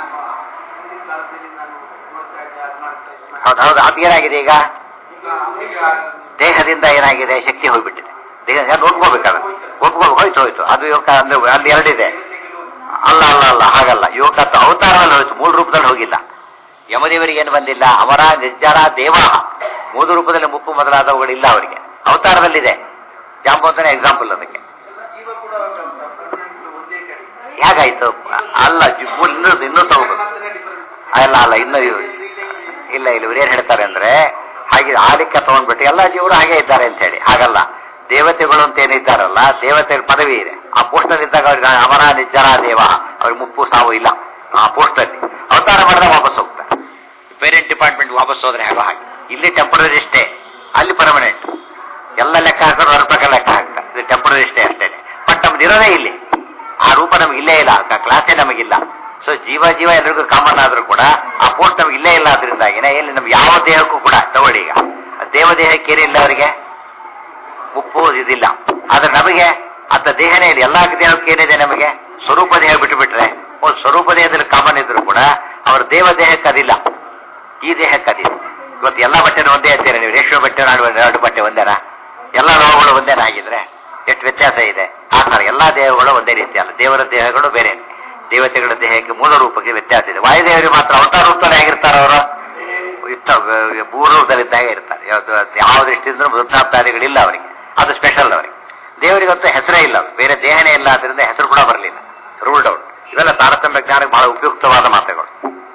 ಹೌದು ಹೌದು ಅದು ಏನಾಗಿದೆ ಈಗ ದೇಹದಿಂದ ಏನಾಗಿದೆ ಶಕ್ತಿ ಹೋಗ್ಬಿಟ್ಟಿದೆ ದೇಹ ಒಪ್ಕೋಬೇಕಾದ ಒಪ್ಕೋ ಹೋಯ್ತು ಹೋಯ್ತು ಅದು ಯೋಗ ಅಂದ್ರೆ ಅಲ್ಲಿ ಎರಡಿದೆ ಅಲ್ಲ ಅಲ್ಲ ಅಲ್ಲ ಹಾಗಲ್ಲ ಯೋಗ ಅವತಾರದಲ್ಲಿ ಹೋಯ್ತು ಮೂಲ ರೂಪದಲ್ಲಿ ಹೋಗಿಲ್ಲ ಯಮದೇವರಿಗೆ ಏನು ಬಂದಿಲ್ಲ ಅವರ ನಿರ್ಜರ ದೇವ ಮೂಲ ರೂಪದಲ್ಲಿ ಮುಪ್ಪು ಮೊದಲಾದವುಗಳಿಲ್ಲ ಅವರಿಗೆ ಅವತಾರದಲ್ಲಿದೆ ಜಾಂಬವಂತನೇ ಎಕ್ಸಾಂಪಲ್ ಅದಕ್ಕೆ ಹೇಗಾಯ್ತು ಅಲ್ಲ ಜಿ- ಇನ್ನೂ ಇನ್ನೂ ತಗೋಬೇಕು ಅಲ್ಲ ಅಲ್ಲ ಇನ್ನು ಇವ್ರು- ಇಲ್ಲ ಇಲ್ಲ ಇವ್ರು ಏನ್ ಹೇಳ್ತಾರೆ ಅಂದ್ರೆ ಹಾಗೆ ಆಲಿಕ್ಕ ತಗೊಂಡ್ಬಿಟ್ಟು ಎಲ್ಲ ಜೀವರು ಹಾಗೆ ಇದ್ದಾರೆ ಅಂತ ಹೇಳಿ ಹಾಗಲ್ಲ ದೇವತೆಗಳು ಅಂತ ಏನಿದ್ದಾರಲ್ಲ ದೇವತೆ ಪದವಿ ಇದೆ ಆ ಪೋಸ್ಟಲ್ಲಿ ಇದ್ದಾಗ ಅವ್ರಿಗೆ ಅಮರ ನಿಜ್ಜರ ದೇವ ಅವ್ರಿಗೆ ಮುಪ್ಪು ಸಾವು ಇಲ್ಲ ಆ ಪೋಸ್ಟಲ್ಲಿ ಅವತಾರ ಮಾಡಿದಾಗ ವಾಪಸ್ ಹೋಗ್ತಾರೆ ಪೇರೆಂಟ್ ಡಿಪಾರ್ಟ್ಮೆಂಟ್ ವಾಪಸ್ ಹೋದ್ರೆ ಹೇಗೋ ಹಾಗೆ ಇಲ್ಲಿ ಟೆಂಪರರಿ ಸ್ಟೇ ಅಲ್ಲಿ ಪರ್ಮನೆಂಟ್ ಎಲ್ಲ ಲೆಕ್ಕ ಹಾಕೋರು ಹೊರಪಕ್ಕ ಲೆಕ್ಕ ಹಾಕ್ತಾರೆ ಇದು ಟೆಂಪರರಿ ಸ್ಟೇ ಅಷ್ಟೇ ಬಟ್ ನಮ್ದು ಇರೋದೇ ಇಲ್ಲಿ ಆ ರೂಪ ನಮ್ಗೆ ಇಲ್ಲೇ ಇಲ್ಲ ಆ ಕ್ಲಾಸೇ ನಮಗಿಲ್ಲ ಸೊ ಜೀವ ಜೀವ ಎಲ್ರಿಗೂ ಕಾಮನ್ ಆದ್ರೂ ಕೂಡ ಆ ಪೋಸ್ಟ್ ನಮ್ಗೆ ಇಲ್ಲೇ ಇಲ್ಲ ಅದರಿಂದಾಗಿನೇ ಇಲ್ಲಿ ನಮ್ಗೆ ಯಾವ ದೇಹಕ್ಕೂ ಕೂಡ ತಗೊಳ್ಳಿ ಈಗ ದೇವ ದೇಹಕ್ಕೆ ಏನಿಲ್ಲ ಅವರಿಗೆ ಉಪ್ಪು ಇದಿಲ್ಲ ಆದ್ರೆ ನಮಗೆ ಅಂತ ದೇಹನೇ ಇದೆ ಎಲ್ಲಾ ದೇಹಕ್ಕೆ ಏನಿದೆ ನಮಗೆ ಸ್ವರೂಪ ದೇಹ ಬಿಟ್ಟು ಬಿಟ್ರೆ ಒಂದು ಸ್ವರೂಪ ದೇಹದಲ್ಲಿ ಕಾಮನ್ ಇದ್ರು ಕೂಡ ಅವರ ದೇವ ದೇಹಕ್ಕೆ ಅದಿಲ್ಲ ಈ ದೇಹಕ್ಕೆ ಅದಿಲ್ಲ ಇವತ್ತು ಎಲ್ಲ ಬಟ್ಟೆನೂ ಒಂದೇ ಅಂತೀರ ನೀವು ರೇಷ್ಮೆ ಬಟ್ಟೆ ನಾಡು ಎರಡು ಬಟ್ಟೆ ಒಂದೇನಾ ಎಲ್ಲ ರೋಗಗಳು ಒಂದೇನ ಆಗಿದ್ರೆ ಎಷ್ಟು ವ್ಯತ್ಯಾಸ ಇದೆ ಆ ತರ ಎಲ್ಲಾ ದೇಹಗಳು ಒಂದೇ ರೀತಿ ಅಲ್ಲ ದೇವರ ದೇಹಗಳು ಬೇರೆ ದೇವತೆಗಳ ದೇಹಕ್ಕೆ ಮೂಲ ರೂಪಕ್ಕೆ ವ್ಯತ್ಯಾಸ ಇದೆ ವಾಯುದೇವರಿಗೆ ಮಾತ್ರ ಅವತಾರ ರೂಪದಲ್ಲಿ ಆಗಿರ್ತಾರೆ ಅವರು ಮೂರು ರೂಪದಲ್ಲಿದ್ದಾಗ ಇರ್ತಾರೆ ಯಾವ್ದು ಯಾವ ದೃಷ್ಟಿಯಿಂದ ವೃದ್ಧಾಪ್ತಾದಿಗಳಿಲ್ಲ ಅವರಿಗೆ ಅದು ಸ್ಪೆಷಲ್ ಅವರಿಗೆ ದೇವರಿಗಂತೂ ಹೆಸರೇ ಇಲ್ಲ ಬೇರೆ ದೇಹನೇ ಇಲ್ಲ ಅದರಿಂದ ಹೆಸರು ಕೂಡ ಬರಲಿಲ್ಲ ರೂಲ್ಡ್ ಔಟ್ ಇವೆಲ್ಲ ತಾರತಮ್ಯ ಜ್ಞಾನಕ್ಕೆ ಬಹಳ ಉಪಯುಕ್ತವಾದ ಮಾತುಗಳು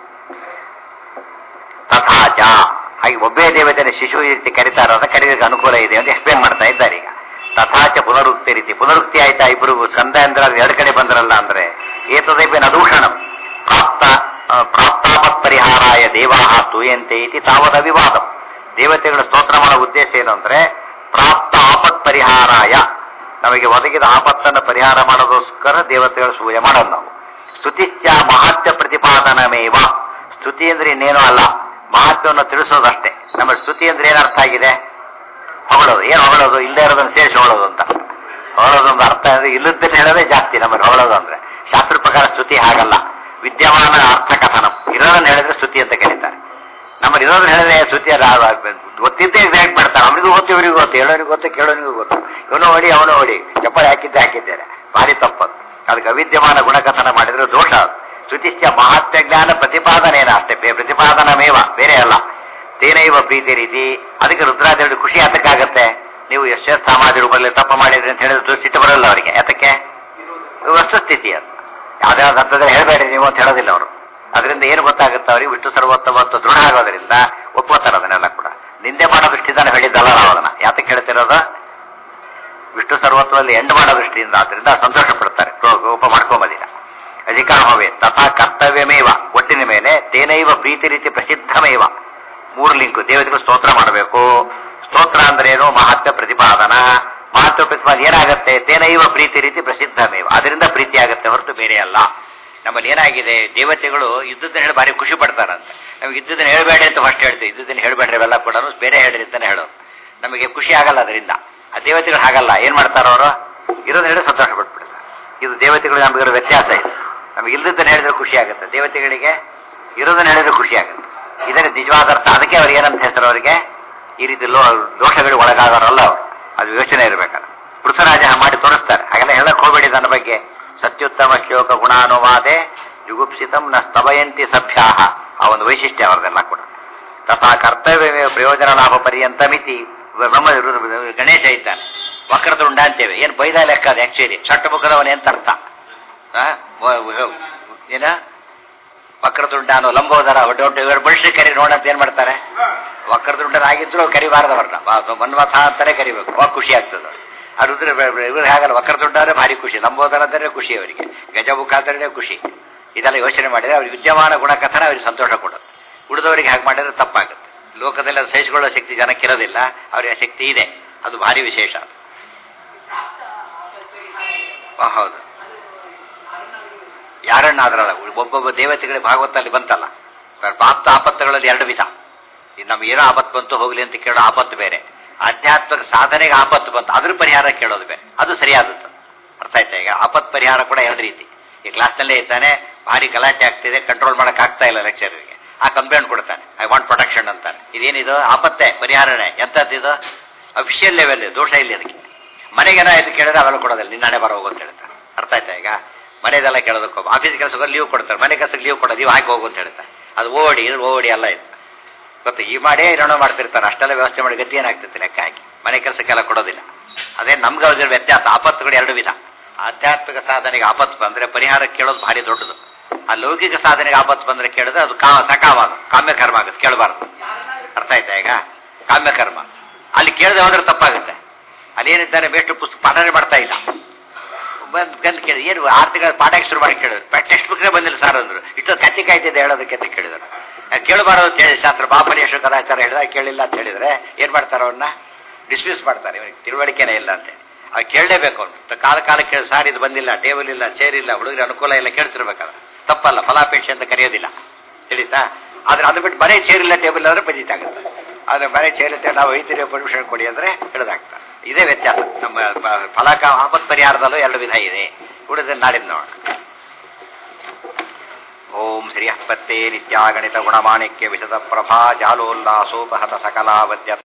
ತಥಾಚ ಹಾಗೆ ಒಬ್ಬೇ ದೇವತೆಯ ಶಿಶು ಈ ರೀತಿ ಕರೀತಾರ ಅಂತ ಕರೀಲಿಕ್ಕೆ ಅನುಕೂಲ ಇದೆ ಅಂತ ಎಕ್ಸ್ಪ್ಲೇನ್ ಮಾಡ್ತಾ ಇದ್ದಾರೆ ಈಗ ತಥಾಚ ಪುನರುಕ್ತಿ ರೀತಿ ಪುನರುಕ್ತಿ ಆಯ್ತಾ ಇಬ್ರು ಸಂದ ಅಂದ್ರೆ ಅದು ಎರಡು ಕಡೆ ಬಂದ್ರಲ್ಲ ಅಂದ್ರೆ ಏತದೇಪೇನ ದೂಷಣಂ ಪ್ರಾಪ್ತ ಪ್ರಾಪ್ತಾಪತ್ ಪರಿಹಾರಾಯ ದೇವಾಹ ತೂಯಂತೆ ಇತಿ ತಾವದ ವಿವಾದ ದೇವತೆಗಳ ಸ್ತೋತ್ರ ಮಾಡೋ ಉದ್ದೇಶ ಏನು ಅಂದ್ರೆ ಪ್ರಾಪ್ತ ಆಪತ್ ಪರಿಹಾರಾಯ ನಮಗೆ ಒದಗಿದ ಆಪತ್ತನ್ನು ಪರಿಹಾರ ಮಾಡೋದಕ್ಕೋಸ್ಕರ ದೇವತೆಗಳ ಸೂರ್ಯ ಮಾಡೋದು ನಾವು ಸ್ತುತಿಶ್ಚ ಮಹಾತ್ಮ ಪ್ರತಿಪಾದನಮೇವ ಸ್ತುತಿ ಅಂದ್ರೆ ಇನ್ನೇನೂ ಅಲ್ಲ ಮಹಾತ್ಮವನ್ನು ತಿಳಿಸೋದಷ್ಟೇ ನಮ್ಮ ಸ್ತುತಿ ಅಂದ್ರೆ ಏನ್ ಅರ್ಥ ಆಗಿದೆ ಹೊಗಳೋದು ಏನು ಹೊಗಳೋದು ಇಲ್ಲದೆ ಇರೋದನ್ನು ಸೇರಿಸಿ ಹೊಗಳೋದು ಅಂತ ಹೊಗಳೋದು ಒಂದು ಅರ್ಥ ಅಂದ್ರೆ ಇಲ್ಲದನ್ನ ಹೇಳೋದೇ ಜಾಸ್ತಿ ನಮ್ಮಲ್ಲಿ ಹೊಗಳೋದು ಅಂದ್ರೆ ಶಾಸ್ತ್ರ ಪ್ರಕಾರ ಸ್ತುತಿ ಹಾಗಲ್ಲ ವಿದ್ಯಮಾನ ಅರ್ಥ ಕಥನ ಇರೋದನ್ನ ಹೇಳಿದ್ರೆ ಸ್ತುತಿ ಅಂತ ಕರೀತಾರೆ ನಮ್ಮಲ್ಲಿ ಇರೋದನ್ನ ಹೇಳಿದ್ರೆ ಸ್ತುತಿ ಗೊತ್ತಿದ್ದೇ ಎಕ್ಸಾಕ್ಟ್ ಮಾಡ್ತಾರೆ ಅವನಿಗೂ ಗೊತ್ತು ಇವರಿಗೂ ಗೊತ್ತು ಹೇಳೋನಿಗೂ ಗೊತ್ತು ಕೇಳೋನಿಗೂ ಗೊತ್ತು ಇವನು ಹೊಡಿ ಅವನು ಹೊಡಿ ಚಪ್ಪಲಿ ಹಾಕಿದ್ದೆ ಹಾಕಿದ್ದೇನೆ ಭಾರಿ ತಪ್ಪದು ಅದಕ್ಕೆ ಅವಿದ್ಯಮಾನ ಗುಣಕಥನ ಮಾಡಿದ್ರೆ ದೋಷ ಅದು ಶ್ರುತಿಶ್ಚ ಮಹಾತ್ಮ ಜ್ಞಾನ ಪ್ರತಿಪಾದನೇನ ಅಷ್ಟೇ ಬೇ- ಪ್ರತಿಪಾದನಮೇವ ಬೇರೆ ಅಲ್ಲ ತೇನೈವ ಪ್ರೀತಿ ರೀತಿ ಅದಕ್ಕೆ ರುದ್ರಾದೇವಿ ಖುಷಿ ಯಾತಕ್ಕಾಗತ್ತೆ ನೀವು ಎಷ್ಟೇ ಸಮಾಜ ರೂಪದಲ್ಲಿ ತಪ್ಪು ಮಾಡಿದ್ರಿ ಅಂತ ಹೇಳಿದ್ರೆ ಸಿಟ್ಟು ಬರಲ್ಲ ಅವರಿಗೆ ಯಾತಕ್ಕೆ ಇದು ವಸ್ತುಸ್ಥಿತಿ ಅದು ಯಾವುದೇ ಒಂದು ಅರ್ಥದಲ್ಲಿ ಹೇಳಬೇಡ್ರಿ ನೀವು ಅಂತ ಹೇಳೋದಿಲ್ಲ ಅವರು ಅದರಿಂದ ಏನು ಗೊತ್ತಾಗುತ್ತೆ ಅವ್ರಿಗೆ ವಿಷ್ಣು ಸರ್ವೋತ್ತಮ ಅಂತ ದೃಢ ಆಗೋದ್ರಿಂದ ಒಪ್ಕೋತಾರೆ ಅದನ್ನೆಲ್ಲ ಕೂಡ ನಿಂದೆ ಮಾಡೋ ದೃಷ್ಟಿಯಿಂದ ಹೇಳಿದ್ದಲ್ಲ ನಾವು ಅದನ್ನ ಯಾತಕ್ಕೆ ಹೇಳ್ತಿರೋದು ವಿಷ್ಣು ಸರ್ವತ್ವದಲ್ಲಿ ಎಂಡ್ ಮಾಡೋ ದೃಷ್ಟಿಯಿಂದ ಆದ್ರಿಂದ ಸಂತೋಷ ಪಡ್ತಾರೆ ಕೋ- ಕೋಪ ಮಾಡ್ಕೊಂಬದಿಲ್ಲ ಅಧಿಕಾರವೇ ತಥಾ ಕರ್ತವ್ಯಮೇವ ಒಟ್ಟಿನ ಮೇಲೆ ತೇನೈವ ಪ್ರೀತಿ ರೀತಿ ಪ್ರಸಿದ್ಧಮೇವ ಮೂರು ಲಿಂಕು ದೇವತೆಗಳು ಸ್ತೋತ್ರ ಮಾಡಬೇಕು ಸ್ತೋತ್ರ ಅಂದ್ರೆ ಏನು ಮಹಾತ್ಮ ಪ್ರತಿಪಾದನ ಮಹಾತ್ಮ ಪ್ರತಿಪಾದನೆ ಏನಾಗುತ್ತೆ ತೇನೈವ ಪ್ರೀತಿ ರೀತಿ ಪ್ರಸಿದ್ಧಮೇವ ಅದರಿಂದ ಪ್ರೀತಿ ಆಗುತ್ತೆ ಹೊರತು ಬೇರೆ ಅಲ್ಲ ನಮ್ಮಲ್ಲಿ ಏನಾಗಿದೆ ದೇವತೆಗಳು ಇದ್ದದ್ದನ್ನ ಹೇಳಿ ಭಾರಿ ಖುಷಿ ಪಡ್ತಾರಂತೆ ನಮ್ಗೆ ಇದ್ದದನ್ನ ಹೇಳಬೇಡಿ ಅಂತ ಫಸ್ಟ್ ಹೇಳ್ತೀವಿ ಇದ್ದದನ್ನ ಹೇಳಬೇಡ್ರಿ ಇವೆಲ್ಲ ಕೂಡ ಬೇರೆ ಹೇಳ್ರಿ ಅಂತಾನೆ ಹೇಳೋದು ನಮಗೆ ಖುಷಿ ಆಗಲ್ಲ ಅದರಿಂದ ಆ ದೇವತೆಗಳು ಹಾಗಲ್ಲ ಏನ್ ಮಾಡ್ತಾರ ಅವರು ಇರೋದನ್ನ ಹೇಳಿ ಸಂತೋಷ ಪಟ್ಬಿಡ್ತಾರೆ ಇದು ದೇವತೆಗಳು ನಮಗಿರೋ ವ್ಯತ್ಯಾಸ ಇದೆ ನಮಗೆ ಇಲ್ಲದನ್ನ ಹೇಳಿದ್ರೆ ಖುಷಿ ಆಗುತ್ತೆ ದೇವತೆಗಳಿಗೆ ಇರೋದನ್ನ ಹೇಳಿದ್ರೆ ಖುಷಿ ಆಗುತ್ತೆ ಇದರ ನಿಜವಾದ ಅರ್ಥ ಅದಕ್ಕೆ ಅವ್ರಿಗೆ ಏನಂತ ಹೆಸರು ಅವರಿಗೆ ಈ ರೀತಿ ಲೋ ದೋಷಗಳಿಗೆ ಒಳಗಾಗೋರಲ್ಲ ಅವರು ಅದು ಯೋಚನೆ ಇರಬೇಕಲ್ಲ ಪೃಥ್ವರಾಜ ಮಾಡಿ ತೋರಿಸ್ತಾರೆ ಹಾಗೆಲ್ಲ ಹೇಳಕ್ ಹೋಗ್ಬೇಡಿ ನನ್ನ ಬಗ್ಗೆ ಸತ್ಯುತ್ತಮ ಶ್ಲೋಕ ಗುಣಾನುವಾದೆ ಜುಗುಪ್ಸಿತಂ ನ ಸ್ತವಯಂತಿ ಸಭ್ಯಾಹ ಆ ಒಂದು ವೈಶಿಷ್ಟ್ಯ ಅವರದೆಲ್ಲ ಕೂಡ ತಥಾ ಕರ್ತವ್ಯ ಪ್ರಯೋಜನ ಲಾಭ ಪರ್ಯಂತ ಮಿತಿ ಬ್ರಹ್ಮ ಗಣೇಶ ಇದ್ದಾನೆ ವಕ್ರತುಂಡ ಅಂತೇವೆ ಏನ್ ಬೈದ ಲೆಕ್ಕ ಅದು ಆಕ್ಚುಲಿ ಷಟ್ ಮುಖದವನೇ ಅಂತ ಅರ್ಥ ಆ? ವ- ವ- ಏನ ವಕ್ರತುಂಡ ಅನ್ನೋ ಲಂಬೋದರ ದೊಡ್ಡ ಇವರು ಬಳಿಸಿ ಕರಿ ನೋಡಂತ ಏನ್ ಮಾಡ್ತಾರೆ ವಕ್ರತುಂಡರಾಗಿದ್ರು ಕರಿಬಾರದವ್ರನ್ನ ಮನ್ಮಥ ಅಂತಾನೆ ಕರಿಬೇಕು ಅವಾಗ ಖುಷಿ ಆಗ್ತದೆ ಅದು ಇವ್ರು ಹಾಗಲ್ಲ ವಕ್ರತುಂಡ ಅಂದ್ರೆ ಭಾರಿ ಖುಷಿ ಲಂಬೋದರ ಅಂದ್ರೆ ಖುಷಿ ಅವರಿಗೆ ಗಜಮುಖ ಅಂದ್ರೆ ಖುಷಿ ಇದೆಲ್ಲ ಯೋಚನೆ ಮಾಡಿದ್ರೆ ಅವ್ರಿಗೆ ವಿದ್ಯಮಾನ ಗುಣಕಥನ ಅವ್ರಿಗೆ ಸಂತೋಷ ಕೊಡೋದು ಉಳಿದವರಿಗೆ ಹಾಗೆ ಮಾಡಿದ್ರೆ ತಪ್ಪಾಗುತ್ತೆ ಲೋಕದಲ್ಲಿ ಅದು ಸಹಿಸಿಕೊಳ್ಳೋ ಶಕ್ತಿ ಜನಕ್ಕಿರೋದಿಲ್ಲ ಅವರಿಗೆ ಆ ಶಕ್ತಿ ಇದೆ ಅದು ಭಾರಿ ವಿಶೇಷ ಅದು ಆ, ಹೌದು ಯಾರನ್ನ ಆದ್ರಲ್ಲ ಒಬ್ಬೊಬ್ಬ ದೇವತೆಗಳಿಗೆ ಭಾಗವತಲ್ಲಿ ಬಂತಲ್ಲ ಪ್ರಾಪ್ತ ಆಪತ್ತುಗಳಲ್ಲಿ ಎರಡು ವಿಧ ಈಗ ನಮ್ಗೆ ಏನೋ ಆಪತ್ತು ಬಂತು ಹೋಗ್ಲಿ ಅಂತ ಕೇಳೋ ಆಪತ್ತು ಬೇರೆ ಆಧ್ಯಾತ್ಮಿಕ ಸಾಧನೆಗೆ ಆಪತ್ತು ಬಂತು ಅದ್ರ ಪರಿಹಾರ ಕೇಳೋದು ಬೇರೆ ಅದು ಸರಿಯಾದದ್ದು ಅರ್ಥ ಆಯ್ತಾ ಈಗ ಆಪತ್ ಪರಿಹಾರ ಕೂಡ ಎರಡು ರೀತಿ ಈ ಕ್ಲಾಸ್ನಲ್ಲೇ ಇದ್ದಾನೆ ಭಾರಿ ಗಲಾಟೆ ಆಗ್ತಿದೆ ಕಂಟ್ರೋಲ್ ಮಾಡಕ್ ಆಗ್ತಾ ಇಲ್ಲ ಲೆಕ್ಚರ್ಗೆ ಆ ಕಂಪ್ಲೇಂಟ್ ಕೊಡ್ತಾನೆ ಐ ವಾಂಟ್ ಪ್ರೊಟೆಕ್ಷನ್ ಅಂತಾನೆ ಇದೇನಿದು ಆಪತ್ತೆ ಪರಿಹಾರನೇ ಎಂತದ್ದು ಅಫಿಷಿಯಲ್ ಲೆವೆಲ್ ದೋಷ ಇಲ್ಲಿ ಅದಕ್ಕೆ ಮನೆಗೇನೋ ಇದು ಕೇಳಿದ್ರೆ ಅವೆಲ್ಲ ಕೊಡೋದಿಲ್ಲ ನಿನ್ನ ಹಣೆ ಬರೋ ಹೋಗು ಅಂತ ಹೇಳ್ತಾರೆ ಅರ್ಥ ಆಯ್ತಾ ಈಗ ಮನೆದೆಲ್ಲ ಕೇಳೋದಕ್ಕೆ ಆಫೀಸ್ ಕೆಲಸಕ್ಕೆ ಲೀವ್ ಕೊಡ್ತಾರೆ ಮನೆ ಕೆಲಸಕ್ಕೆ ಲೀವ್ ಕೊಡೋದು ನೀವು ಹಾಕಿ ಹೋಗು ಅಂತ ಹೇಳ್ತಾರೆ ಅದು ಓಡಿ ಇದು ಓಡಿ ಎಲ್ಲ ಇದು ಗೊತ್ತು ಈ ಮಾಡೇ ಋಣ ಮಾಡ್ತಿರ್ತಾರೆ ಅಷ್ಟೆಲ್ಲ ವ್ಯವಸ್ಥೆ ಮಾಡಿ ಗತಿ ಏನಾಗ್ತಿತ್ತು ಲೆಕ್ಕ ಹಾಕಿ ಮನೆ ಕೆಲಸಕ್ಕೆಲ್ಲ ಕೊಡೋದಿಲ್ಲ ಅದೇ ನಮ್ಗೆ ಅದ್ರ ವ್ಯತ್ಯಾಸ ಆಪತ್ತುಗಳು ಎರಡು ವಿಧ ಆಧ್ಯಾತ್ಮಿಕ ಸಾಧನೆಗೆ ಆಪತ್ತು ಬಂದ್ರೆ ಪರಿಹಾರ ಕೇಳೋದು ಭಾರಿ ದೊಡ್ಡದು ಆ ಲೌಕಿಕ ಸಾಧನೆಗೆ ಆಪತ್ತು ಬಂದ್ರೆ ಕೇಳಿದ್ರೆ ಅದು ಕಾ ಸಕಾವಾದ ಕಾಮ್ಯ ಕರ್ಮ ಆಗುತ್ತೆ ಕೇಳಬಾರ್ದು ಅರ್ಥ ಆಯ್ತಾ ಈಗ ಕಾಮ್ಯ ಕರ್ಮ ಅಲ್ಲಿ ಕೇಳದೆ ಹೋದ್ರೆ ತಪ್ಪಾಗುತ್ತೆ ಅಲ್ಲಿ ಏನಿದ್ದಾನೆ ಬೇಷ್ಟು ಪುಸ್ತಕ ಪಾಠನೇ ಮಾಡ್ತಾ ಇಲ್ಲ ಬಂದ್ ಗಂದು ಕೇಳಿ ಏನು ಆರು ತಿಂಗಳ ಪಾಠಕ್ಕೆ ಶುರು ಮಾಡಿ ಕೇಳಿದ್ರು ಟೆಕ್ಸ್ಟ್ ಬುಕ್ನೇ ಬಂದಿಲ್ಲ ಸರ್ ಅಂದ್ರು ಇಷ್ಟೊಂದು ಕತ್ತಿ ಕಾಯ್ತಿದೆ ಹೇಳೋದಕ್ಕೆ ಅಂತ ಕೇಳಿದ್ರು ನಾನ್ ಕೇಳಬಾರದು ಅಂತ ಹೇಳಿ ಶಾಸ್ತ್ರ ಬಾಪನೇಶ ಕದಾಚಾರ ಹೇಳಿದ ಕೇಳಿಲ್ಲ ಅಂತ ಹೇಳಿದ್ರೆ ಏನ್ ಮಾಡ್ತಾರೆ ಅವನ್ನ ಡಿಸ್ಮಿಸ್ ಮಾಡ್ತಾರೆ ಇವನಿಗೆ ತಿಳುವಳಿಕೆನೇ ಇಲ್ಲ ಅಂತ ಅವ್ರು ಕೇಳಲೇಬೇಕು ಅವ್ನು ಕಾಲ ಕಾಲ ಕೇಳಿ ಸಾರ್ ಇದು ಬಂದಿಲ್ಲ ಟೇಬಲ್ ಇಲ್ಲ ಚೇರ್ ಇಲ್ಲ ಹುಡುಗರ ಅನುಕೂಲ ಇಲ್ಲ ಕೇಳ್ತಿರ್ಬೇಕಾದ್ರೆ ತಪ್ಪಲ್ಲ ಫಲಾಪೇಕ್ಷೆ ಅಂತ ಕರೆಯೋದಿಲ್ಲ ತಿಳಿತಾ ಆದ್ರೆ ಅದು ಬಿಟ್ಟು ಬರೀ ಚೇರ್ ಇಲ್ಲ ಟೇಬಲ್ ಅಂದ್ರೆ ಪಜಿತ ಆಗುತ್ತೆ ಆದ್ರೆ ಬರೀ ಚೇರ್ ಇರ್ತೇವೆ ನಾವು ಐತಿರಿ ಪರ್ಮಿಷನ್ ಕೊಡಿ ಅಂದ್ರೆ ಹಿಡಿದಾಗ್ತಾರೆ ಇದೇ ವ್ಯತ್ಯಾಸ ನಮ್ಮ ಬ- ಫಲಕ ಆಪತ್ ಪರಿಹಾರದಲ್ಲೂ ಎರಡು ವಿಧ ಇದೆ ಉಳಿದ ನಾಡಿದ್ದು ನೋಡೋಣ ಓಂ ಶ್ರೀಯಃ ಪತ್ತೇ ನಿತ್ಯಾಗಣಿತ ಗುಣಮಾಣಿಕ್ಯ ವಿಶದ ಪ್ರಭಾ ಜಾಲೋಲ್ಲಾಸೋಪಹತ ಸಕಲಾವದ್ಯ